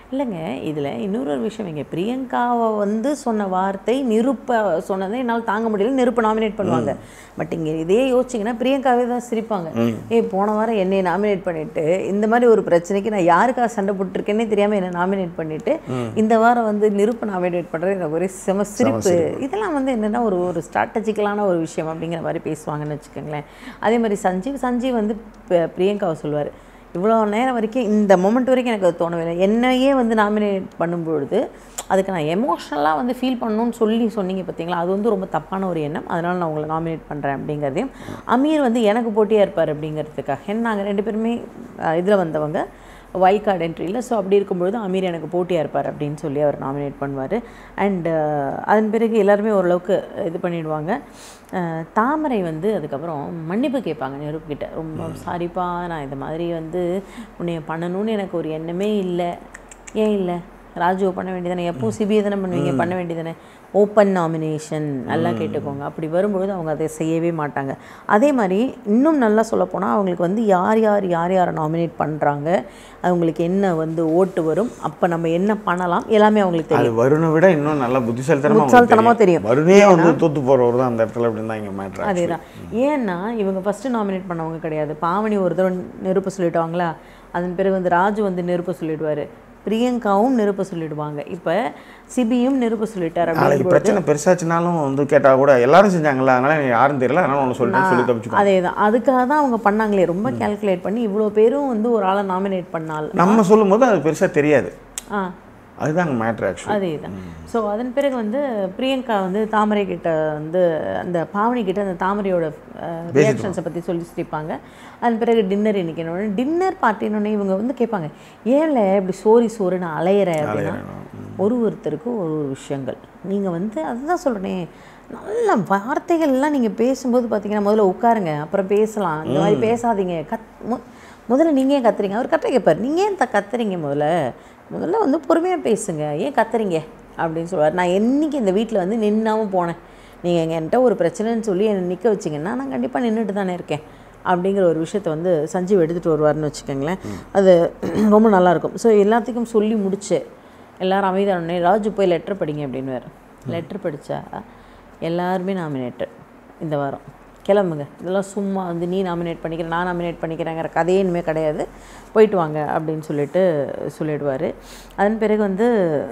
இல்லைங்க இதில் இன்னொரு ஒரு விஷயம் இங்கே பிரியங்காவை வந்து சொன்ன வார்த்தை நிருப்ப சொன்னதை என்னால் தாங்க முடியல நிருப்ப நாமினேட் பண்ணுவாங்க பட் இங்கே இதே யோசிச்சிங்கன்னா பிரியங்காவே தான் சிரிப்பாங்க ஏய் போன வாரம் என்னை நாமினேட் பண்ணிட்டு இந்த மாதிரி ஒரு பிரச்சனைக்கு நான் யாருக்காக சண்டை போட்டிருக்கேன்னே தெரியாமல் என்னை நாமினேட் பண்ணிட்டு இந்த வாரம் வந்து நிருப்ப நாமினேட் பண்ணுறது எனக்கு ஒரே செம சிரிப்பு இதெல்லாம் வந்து என்னென்னா ஒரு ஒரு ஸ்ட்ராட்டஜிக்கலான ஒரு விஷயம் அப்படிங்கிற மாதிரி பேசுவாங்கன்னு வச்சுக்கோங்களேன் அதே மாதிரி சஞ்சீவ் சஞ்சீவ் வந்து பி- பிரியங்காவை சொல்லுவார் இவ்வளோ நேரம் வரைக்கும் இந்த மொமெண்ட் வரைக்கும் எனக்கு அது தோணவே இல்லை என்னையே வந்து நாமினேட் பண்ணும்பொழுது அதுக்கு நான் எமோஷ்னலாக வந்து ஃபீல் பண்ணணும்னு சொல்லி சொன்னீங்க பார்த்தீங்களா அது வந்து ரொம்ப தப்பான ஒரு எண்ணம் அதனால் நான் உங்களை நாமினேட் பண்ணுறேன் அப்படிங்கிறதையும் அமீர் வந்து எனக்கு போட்டியாக இருப்பார் அப்படிங்கிறதுக்காக ஏன்னா நாங்கள் ரெண்டு பேருமே இதில் வந்தவங்க வைல்ட் கார்டு என்ட்ரியில் ஸோ அப்படி இருக்கும்பொழுது அமீர் எனக்கு போட்டியாக இருப்பார் அப்படின்னு சொல்லி அவர் நாமினேட் பண்ணுவார் அண்டு அதன் பிறகு எல்லாருமே ஓரளவுக்கு இது பண்ணிடுவாங்க அஹ், தாமரை வந்து அதுக்கப்புறம் மன்னிப்பு கேட்பாங்க நெருப்புக்கிட்ட ரொம்ப சாரிப்பா நான் இந்த மாதிரி வந்து உன்னைய பண்ணணும்னு எனக்கு ஒரு எண்ணமே இல்லை ஏன் இல்லை ராஜுவை பண்ண வேண்டியதானே எப்போ சிபிஐ தானே பண்ணுவீங்க பண்ண வேண்டியதானே ஓப்பன் நாமினேஷன் நல்லா கேட்டுக்கோங்க அப்படி வரும்பொழுது அவங்க அதை செய்யவே மாட்டாங்க அதே மாதிரி இன்னும் நல்லா சொல்லப்போனால் அவங்களுக்கு வந்து யார் யார் யார் யாரை நாமினேட் பண்ணுறாங்க அவங்களுக்கு என்ன வந்து ஓட்டு வரும் அப்போ நம்ம என்ன பண்ணலாம் எல்லாமே அவங்களுக்கு தெரியும் அது வருணை விட இன்னும் நல்ல புத்திசாலித்தனமா புத்திசாலித்தனமா அவங்களுக்கு தெரியும். வருணே வந்து தூத்து போறவர் தான் அந்த இடத்துல அப்படின்னு தான் இங்க மேட்ரு அதேதான் ஏன்னா இவங்க ஃபஸ்ட்டு நாமினேட் பண்ணவங்க கிடையாது பாவனி ஒரு தடவை நெருப்பு சொல்லிட்டாங்களா அதன் பிறகு வந்து ராஜு வந்து நெருப்பு சொல்லிடுவார் பிரியங்காவும் நெருப்பு சொல்லிடுவாங்க இப்போ சிபியும் நெருப்பு சொல்லிட்டார் நாளைக்கு அப்படின்னு பிரச்சனை பெருசாச்சுனாலும் வந்து கேட்டா கூட எல்லாரும் செஞ்சாங்களா அதனால எனக்கு யாரும் தெரியல அதனால ஒன்று சொல்லிட்டு சொல்லி தப்பிச்சுக்கோ அதே தான் அதுக்காக தான் அவங்க பண்ணாங்களே ரொம்ப கால்குலேட் பண்ணி இவ்வளோ பேரும் வந்து ஒரு ஆளை நாமினேட் பண்ணால் நம்ம சொல்லும்போது அது பெருசா தெரியாது ஆ அதுதான் அங்கே மேட்ரு ஆக்சுவலி அதே தான் ஸோ அதன் பிறகு வந்து பிரியங்கா வந்து தாமரை கிட்ட வந்து அந்த பாவனி கிட்ட அந்த தாமரையோட ரியாக்ஷன்ஸை பற்றி சொல்லி சிரிப்பாங்க அதன் பிறகு டின்னர் இன்னைக்கு என்ன டின்னர் பார்ட்டினோடனே இவங்க வந்து கேட்பாங்க ஏன்ல இப்படி சோரி சோறுன்னு அலையிற அப்படின்னா ஒரு ஒருத்தருக்கு ஒரு ஒரு விஷயங்கள் நீங்கள் வந்து அதுதான் சொல்கிறேனே நல்ல வார்த்தைகள்லாம் நீங்கள் பேசும்போது பார்த்தீங்கன்னா முதல்ல உட்காருங்க அப்புறம் பேசலாம் இந்த மாதிரி பேசாதீங்க கத் மு- முதல்ல நீங்கள் ஏன் கத்துறீங்க அவர் கரெக்டாக கேட்பார் நீங்கள் ஏன் த கத்துறீங்க முதல்ல முதல்ல வந்து பொறுமையாக பேசுங்க ஏன் கத்துறீங்க அப்படின்னு சொல்லுவார் நான் என்னைக்கு இந்த வீட்டில் வந்து நின்னாமல் போனேன் நீங்கள் என்கிட்ட ஒரு பிரச்சனைன்னு சொல்லி என்னை நிற்க வச்சிங்கன்னா நான் கண்டிப்பாக நின்றுட்டு தானே இருக்கேன் அப்படிங்கிற ஒரு விஷயத்தை வந்து சஞ்சீவ் எடுத்துகிட்டு வருவார்னு வச்சுக்கோங்களேன் அது ரொம்ப நல்லாயிருக்கும் ஸோ எல்லாத்துக்கும் சொல்லி முடிச்சு எல்லாரும் அமைதியான ராஜு போய் லெட்டர் படிங்க அப்படின்னுவார் லெட்டர் படித்தா எல்லாருமே நாமினேட்டட் இந்த வாரம் கிளம்புங்க இதெல்லாம் சும்மா வந்து நீ நாமினேட் பண்ணிக்கிற நான் நாமினேட் பண்ணிக்கிறேங்கிற கதையே இனிமேல் கிடையாது போயிட்டு வாங்க அப்படின்னு சொல்லிட்டு சொல்லிடுவார் அதன் பிறகு வந்து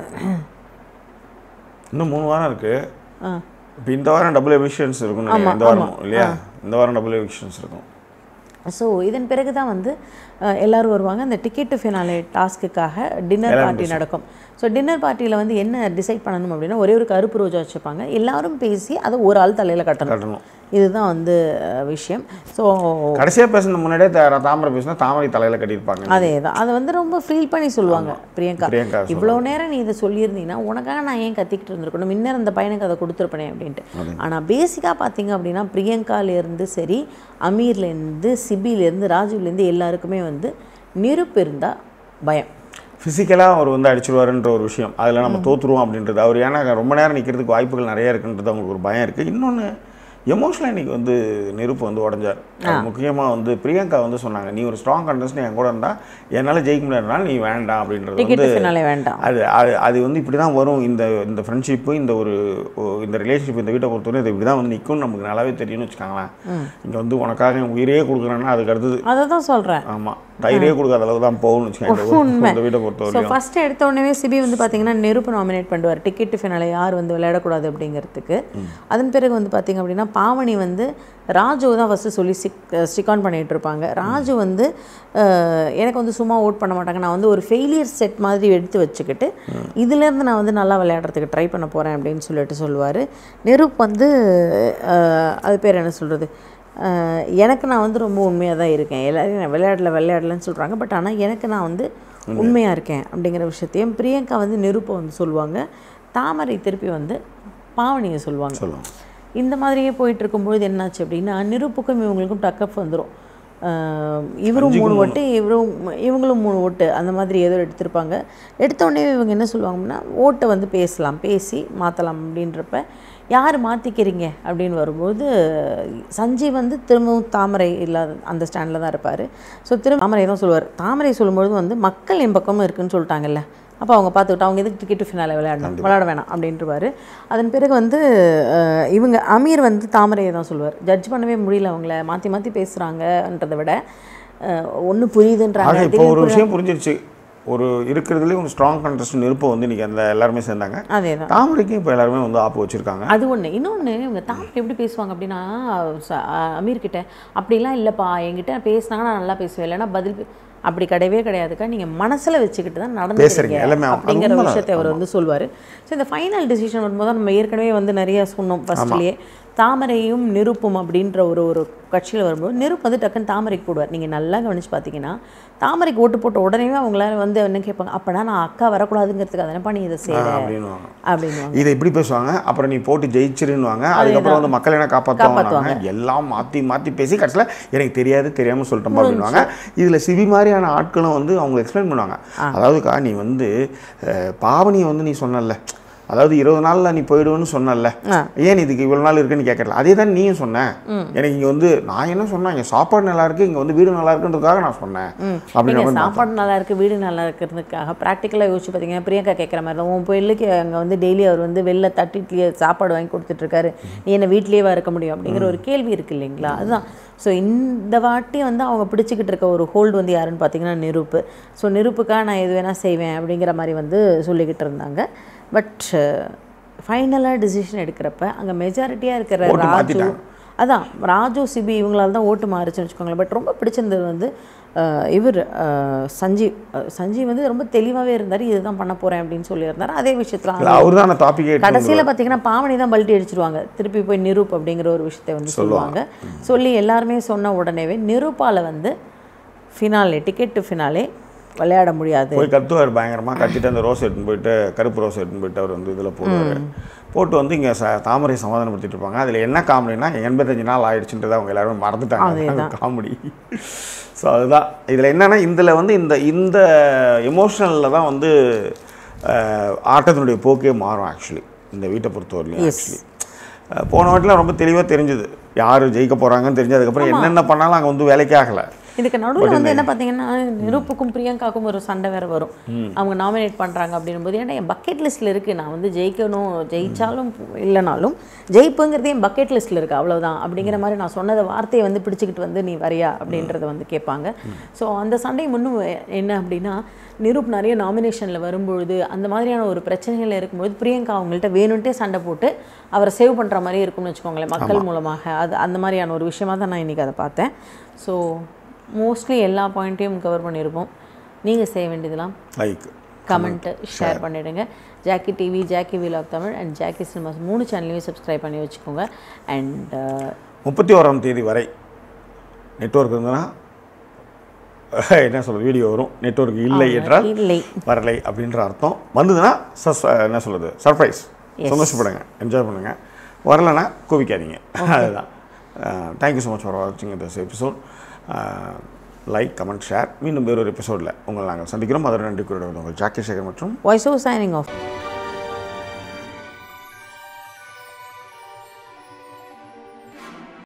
இன்னும் மூணு வாரம் இருக்கு ஆ இப்போ இந்த வாரம் டபுள் எமிஷன்ஸ் இருக்கும் நினைக்கிறேன். இந்த வாரம் இல்லையா இந்த வாரம் டபுள் எமிஷன்ஸ் இருக்கும் ஸோ இதன் பிறகு தான் வந்து அஹ், எல்லாரும் வருவாங்க அந்த டிக்கெட் டு ஃபினாலே டாஸ்க்குக்காக டின்னர் பார்ட்டி நடக்கும் ஸோ டின்னர் பார்ட்டியில் வந்து என்ன டிசைட் பண்ணணும் அப்படின்னா ஒரே ஒரு கருப்பு ரோஜா வச்சுருப்பாங்க எல்லாரும் பேசி அதை ஒரு ஆள் தலையில் கட்டணும் கட்டணும் இதுதான் வந்து அஹ், விஷயம் ஸோ கடைசியா பேசுன முன்னாடியே த- தாமரை பேசினா தாமரை தலையில கட்டியிருப்பாங்க அதே தான் அதை வந்து ரொம்ப ஃபீல் பண்ணி சொல்லுவாங்க பிரியங்கா பிரியங்கா இவ்வளோ நேரம் நீ இதை சொல்லியிருந்தீங்கன்னா உனக்காக நான் ஏன் கத்திக்கிட்டு இருந்திருக்கணும் முன்னர் அந்த பையனுக்கு அதை கொடுத்துருப்பேனே அப்படின்ட்டு ஆனால் பேசிக்காக பார்த்தீங்க அப்படின்னா பிரியங்காலேருந்து சரி அமீர்லேருந்து சிபிலேருந்து ராஜுலேருந்து எல்லாருக்குமே வந்து நெருப்பு இருந்தால் பயம் ஃபிசிக்கலாக அவர் வந்து அடிச்சிருவாருன்ற ஒரு விஷயம் அதில் நம்ம தோத்துருவோம் அப்படின்றது அவர் ஏன்னா ரொம்ப நேரம் நிற்கிறதுக்கு வாய்ப்புகள் நிறைய இருக்குன்றது அவங்களுக்கு ஒரு பயம் இருக்குது இன்னொன்று எமோஷனலாக இன்னைக்கு வந்து நெருப்பு வந்து உடஞ்சார் முக்கியமாக வந்து பிரியங்கா வந்து சொன்னாங்க நீ ஒரு ஸ்ட்ராங் கண்டஸ்ட் என் கூட இருந்தால் என்னால் ஜெயிக்க முடியாதுனால நீ வேண்டாம் அப்படின்றது டிக்கெட் வந்து ஃபினாலே வேண்டாம் அது அது அது வந்து இப்படி தான் வரும் இந்த இந்த ஃப்ரெண்ட்ஷிப்பு இந்த ஒரு ஒ- இந்த ரிலேஷன்ஷிப் இந்த வீட்டை பொறுத்தவரை இது இப்படி தான் வந்து நிற்கும்னு நமக்கு நல்லாவே தெரியும்னு வச்சுக்கோங்களேன் இங்கே வந்து உனக்காக என் உயிரே கொடுக்குறேன்னா அதுக்கு அடுத்தது அதை தான் சொல்கிறேன் ஆமாம் தயிரே கொடுக்காத அளவு தான் போகும்னு வச்சுக்கோங்க இந்த வீட்டை பொறுத்தவரை ஸோ ஃபஸ்ட்டு எடுத்த உடனே சிபி வந்து பார்த்தீங்கன்னா நெருப்பு நாமினேட் பண்ணுவார் டிக்கெட் ஃபினாலே யார் வந்து விளையாடக்கூடாது அப்படிங்கிறதுக்கு அதன் பிறகு வந்து பார்த்தீங்க அப்படின்னா பாவனி வந்து ராஜு தான் ஃபஸ்ட்டு சொல்லி சிக் ஸ்டிக் ஆன் பண்ணிகிட்டு இருப்பாங்க ராஜு வந்து அஹ், எனக்கு வந்து சும்மா ஓட் பண்ண மாட்டாங்க நான் வந்து ஒரு ஃபெயிலியர் செட் மாதிரி எடுத்து வச்சுக்கிட்டு இதுலேருந்து நான் வந்து நல்லா விளையாடுறதுக்கு ட்ரை பண்ண போகிறேன் அப்படின்னு சொல்லிட்டு சொல்லுவார் நெருப்பு வந்து அஹ், அது பேர் என்ன சொல்கிறது அஹ் எனக்கு நான் வந்து ரொம்ப உண்மையாக தான் இருக்கேன் எல்லாரையும் நான் விளையாடல விளையாடலன்னு சொல்கிறாங்க பட் ஆனால் எனக்கு நான் வந்து உண்மையாக இருக்கேன் அப்படிங்கிற விஷயத்தையும் பிரியங்கா வந்து நிருப்பை வந்து சொல்லுவாங்க தாமரை திருப்பி வந்து பாவனியை சொல்லுவாங்க சொல்லுவோம் இந்த மாதிரியே போயிட்டு இருக்கும்பொழுது என்னாச்சு அப்படின்னா நிருப்புக்கும் இவங்களுக்கும் டக்கப் வந்துடும் இவரும் மூணு ஓட்டு இவரும் இவங்களும் மூணு ஓட்டு அந்த மாதிரி ஏதோ எடுத்திருப்பாங்க எடுத்த உடனே இவங்க என்ன சொல்லுவாங்கன்னா ஓட்டை வந்து பேசலாம் பேசி மாற்றலாம் அப்படின்றப்ப யார் மாற்றிக்கிறீங்க அப்படின்னு வரும்போது சஞ்சய் வந்து திரும்பவும் தாமரை இல்லாத அந்த ஸ்டாண்டில் தான் இருப்பார் ஸோ திரும்ப தாமரை தான் சொல்லுவார் தாமரை சொல்லும்பொழுது வந்து மக்கள் என் பக்கமும் இருக்குன்னு சொல்லிட்டாங்கல்ல அப்போ அவங்க பார்த்துக்கிட்டு அவங்க எதுக்கு டிக்கெட் ஃபினாலே விளையாடணும் விளையாட வேணாம் அப்படின்றவாரு அதன் பிறகு வந்து அஹ், இவங்க அமீர் வந்து தாமரையை தான் சொல்லுவார் ஜட்ஜ் பண்ணவே முடியல அவங்கள மாற்றி மாற்றி பேசுகிறாங்கன்றதை விட ஒன்று புரியுதுன்றாங்க ஆக இப்போ திடீர்னு ஒரு விஷயம் புரிஞ்சிருச்சு ஒரு இருக்கிறதுலேயும் ஒரு ஸ்ட்ராங் கண்டஸ்ட் நெருப்பு வந்து இன்னைக்கு அந்த எல்லாருமே சேர்ந்தாங்க அதே தான் தாமரைக்கும் இப்போ எல்லாருமே வந்து ஆப்பு வச்சிருக்காங்க அது ஒன்று இன்னொன்று இவங்க தாமரை எப்படி பேசுவாங்க அப்படின்னா ச- அ- அமீர் கிட்ட அப்படிலாம் இல்லைப்பா என்கிட்ட பேசினாங்கன்னா நான் நல்லா பேசுவேன் இல்லைன்னா பதில் பே- அப்படி கிடையவே கிடையாதுக்கா நீங்கள் மனசில் வச்சுக்கிட்டு தான் பேசுறீங்க, நடந்துக்கிறீங்க எல்லாமே அது அப்படிங்கிற உண்மைதான். விஷயத்தை அவர் வந்து சொல்வார் ஸோ இந்த ஃபைனல் டிசிஷன் வரும்போது தான் நம்ம ஏற்கனவே வந்து நிறைய சொன்னோம் ஃபர்ஸ்ட்லேயே தாமரையும் நிருப்பும் அப்படின்ற ஒரு ஒரு கட்சியில் வரும்போது நெருப்பு வந்து டக்குன்னு தாமரைக்கு போடுவார் நீங்கள் நல்லா கவனிச்சு பார்த்தீங்கன்னா தாமரைக்கு ஓட்டு போட்ட உடனே அவங்களால வந்து என்ன கேட்பாங்க அப்போனா நான் அக்கா வரக்கூடாதுங்கிறதுக்கு அதனப்பா நீ இதை செய்ய அப்படின்னுவாங்க அப்படின்வாங்க இதை இப்படி பேசுவாங்க அப்புறம் நீ போட்டு ஜெயிச்சிருன்னுவாங்க அதுக்கப்புறம் வந்து மக்கள் என்ன காப்பாற்றுவாங்க எல்லாம் மாற்றி மாற்றி பேசி கடைசியில் எனக்கு தெரியாது தெரியாமல் சொல்லிட்டோம் அப்படின்வாங்க இதில் சிவி மாதிரியான ஆட்களும் வந்து அவங்க எக்ஸ்பிளைன் பண்ணுவாங்க அதாவதுக்கா நீ வந்து அஹ், பாவனியை வந்து நீ சொன்னல அதாவது இருபது நாளில் நீ போயிடுவேன்னு சொன்னல ஆ. ஏன் இதுக்கு இவ்வளோ நாள் இருக்குன்னு கேட்கல அதே தான் நீயும் சொன்ன எனக்கு இங்கே வந்து நான் என்ன சொன்னேன் இங்கே சாப்பாடு நல்லா இருக்கு இங்கே வந்து வீடு நல்லா இருக்குன்றதுக்காக நான் சொன்னேன் அப்படின்னு நீங்க வந்து சாப்பாடு நல்லா இருக்கு வீடு நல்லா இருக்கிறதுக்காக ப்ராக்டிக்கலாக யோசிச்சு பார்த்தீங்கன்னா பிரியங்கா கேட்குற மாதிரி தான் உன் பிள்ளைக்கு அங்கே வந்து டெய்லி அவர் வந்து வெளில தட்டிட்டுலேயே சாப்பாடு வாங்கி கொடுத்துட்டு இருக்காரு நீ என்ன வீட்லேயேவா இருக்க முடியும் அப்படிங்கிற ஒரு கேள்வி இருக்கு இல்லைங்களா அதுதான் ஸோ இந்த வாட்டி வந்து அவங்க பிடிச்சிக்கிட்டு இருக்க ஒரு ஹோல்டு வந்து யாருன்னு பார்த்தீங்கன்னா நெருப்பு ஸோ நெருப்புக்காக நான் எது வேணால் செய்வேன் அப்படிங்கிற மாதிரி வந்து சொல்லிக்கிட்டு இருந்தாங்க பட் ஃபைனலாக டிசிஷன் எடுக்கிறப்ப அங்கே மெஜாரிட்டியாக இருக்கிற ஓட்டு ராஜு மாத்திட்டாங்க. அதான் ராஜு சிபி இவங்களால தான் ஓட்டு மாறுச்சுன்னு வச்சுக்கோங்களேன் பட் ரொம்ப பிடிச்சிருந்தது வந்து அஹ், இவர் அஹ், சஞ்சீவ் அஹ், சஞ்சீவ் வந்து ரொம்ப தெளிவாகவே இருந்தார் இதுதான் பண்ண போகிறேன் அப்படின்னு சொல்லியிருந்தார் அதே விஷயத்தில் அவர் தான் டாப்பிக்கே கடைசியில் பார்த்தீங்கன்னா பாவனி தான் பல்ட்டி அடிச்சிருவாங்க திருப்பி போய் நிரூப் அப்படிங்கிற ஒரு விஷயத்தை வந்து சொல்லுவாங்க சொல்லி எல்லாருமே சொன்ன உடனேவே நிரூப்பால வந்து ஃபினாலே டிக்கெட் டு ஃபினாலே விளையாட முடியாது போய் கத்துவார் பயங்கரமாக கத்திட்டு அந்த ரோஸ் எடுத்துன்னு போயிட்டு கருப்பு ரோஸ் எடுத்துன்னு போயிட்டு அவர் வந்து இதில் போடுவார் போட்டு வந்து இங்கே ச தாமரை சமாதானப்படுத்திட்டு இருப்பாங்க அதில் என்ன காமெடினா எண்பத்தஞ்சு நாள் ஆயிடுச்சுன்றதை அவங்க எல்லாருமே மறந்துட்டாங்க காமெடி ஸோ அதுதான் இதில் என்னன்னா இதில் வந்து இந்த இந்த எமோஷனலில் தான் வந்து அஹ், ஆட்டத்தினுடைய போக்கே மாறும் ஆக்சுவலி இந்த வீட்டை பொறுத்தவரையிலையும் ஆக்சுவலி போன வாட்டிலாம் ரொம்ப தெளிவாக தெரிஞ்சுது யார் ஜெயிக்க போகிறாங்கன்னு தெரிஞ்சு அதுக்கப்புறம் என்னென்ன பண்ணாலும் அங்கே வந்து வேலைக்கே ஆகலை இதுக்கு நடுவில் வந்து என்ன பார்த்தீங்கன்னா நிரூப்புக்கும் பிரியங்காக்கும் ஒரு சண்டை வேற வரும் அவங்க நாமினேட் பண்ணுறாங்க அப்படின்னும்போது ஏன்னா என் பக்கெட் லிஸ்ட்டில் இருக்குது நான் வந்து ஜெயிக்கணும் ஜெயிச்சாலும் இல்லைனாலும் ஜெயிப்புங்கிறது என் பக்கெட் லிஸ்ட்டில் இருக்குது அவ்வளவுதான் அப்படிங்கிற மாதிரி நான் சொன்னத வார்த்தையை வந்து பிடிச்சிக்கிட்டு வந்து நீ வரியா அப்படின்றத வந்து கேட்பாங்க ஸோ அந்த சண்டை முன்னும் என்ன அப்படின்னா நிரூப் நிறைய நாமினேஷனில் வரும்பொழுது அந்த மாதிரியான ஒரு பிரச்சனைகள் இருக்கும்போது பிரியங்கா அவங்கள்ட்ட வேணும்ட்டே சண்டை போட்டு அவரை சேவ் பண்ணுற மாதிரி இருக்கும்னு வச்சுக்கோங்களேன் மக்கள் மூலமாக அது அந்த மாதிரியான ஒரு விஷயமா தான் நான் இன்றைக்கி அதை பார்த்தேன் ஸோ மோஸ்ட்லி எல்லா பாயிண்ட்டையும் கவர் பண்ணியிருப்போம் நீங்கள் செய்ய வேண்டியதெல்லாம் லைக் கமெண்ட்டு ஷேர் பண்ணிவிடுங்க Jackie TV Jackie vlog Tamil and Jackie cinemas மூணு சேனலையும் சப்ஸ்கிரைப் பண்ணி வச்சுக்கோங்க அண்ட் முப்பத்தி ஓராம் தேதி வரை நெட்வொர்க் இருந்ததுன்னா என்ன சொல்கிறது வீடியோ வரும் நெட்வொர்க் இல்லை என்றால் இல்லை வரலை அப்படின்ற அர்த்தம் வந்ததுன்னா சஸ் என்ன சொல்கிறது சர்ப்ரைஸ் சந்தோஷப்படுங்க என்ஜாய் பண்ணுங்கள் வரலைன்னா கோவிக்காதீங்க அதுதான் தேங்க்யூ ஸோ மச் ஃபார் வாட்சிங் this episode like comment share மீண்டும் வேறொரு எபிசோடில் உங்களை நாங்கள் சந்திக்கிறோம் அதோட நன்றி கூறிய உங்கள் ஜாக்கி சேகர் மற்றும் வாய்ஸ் ஓ சைனிங் ஆஃப்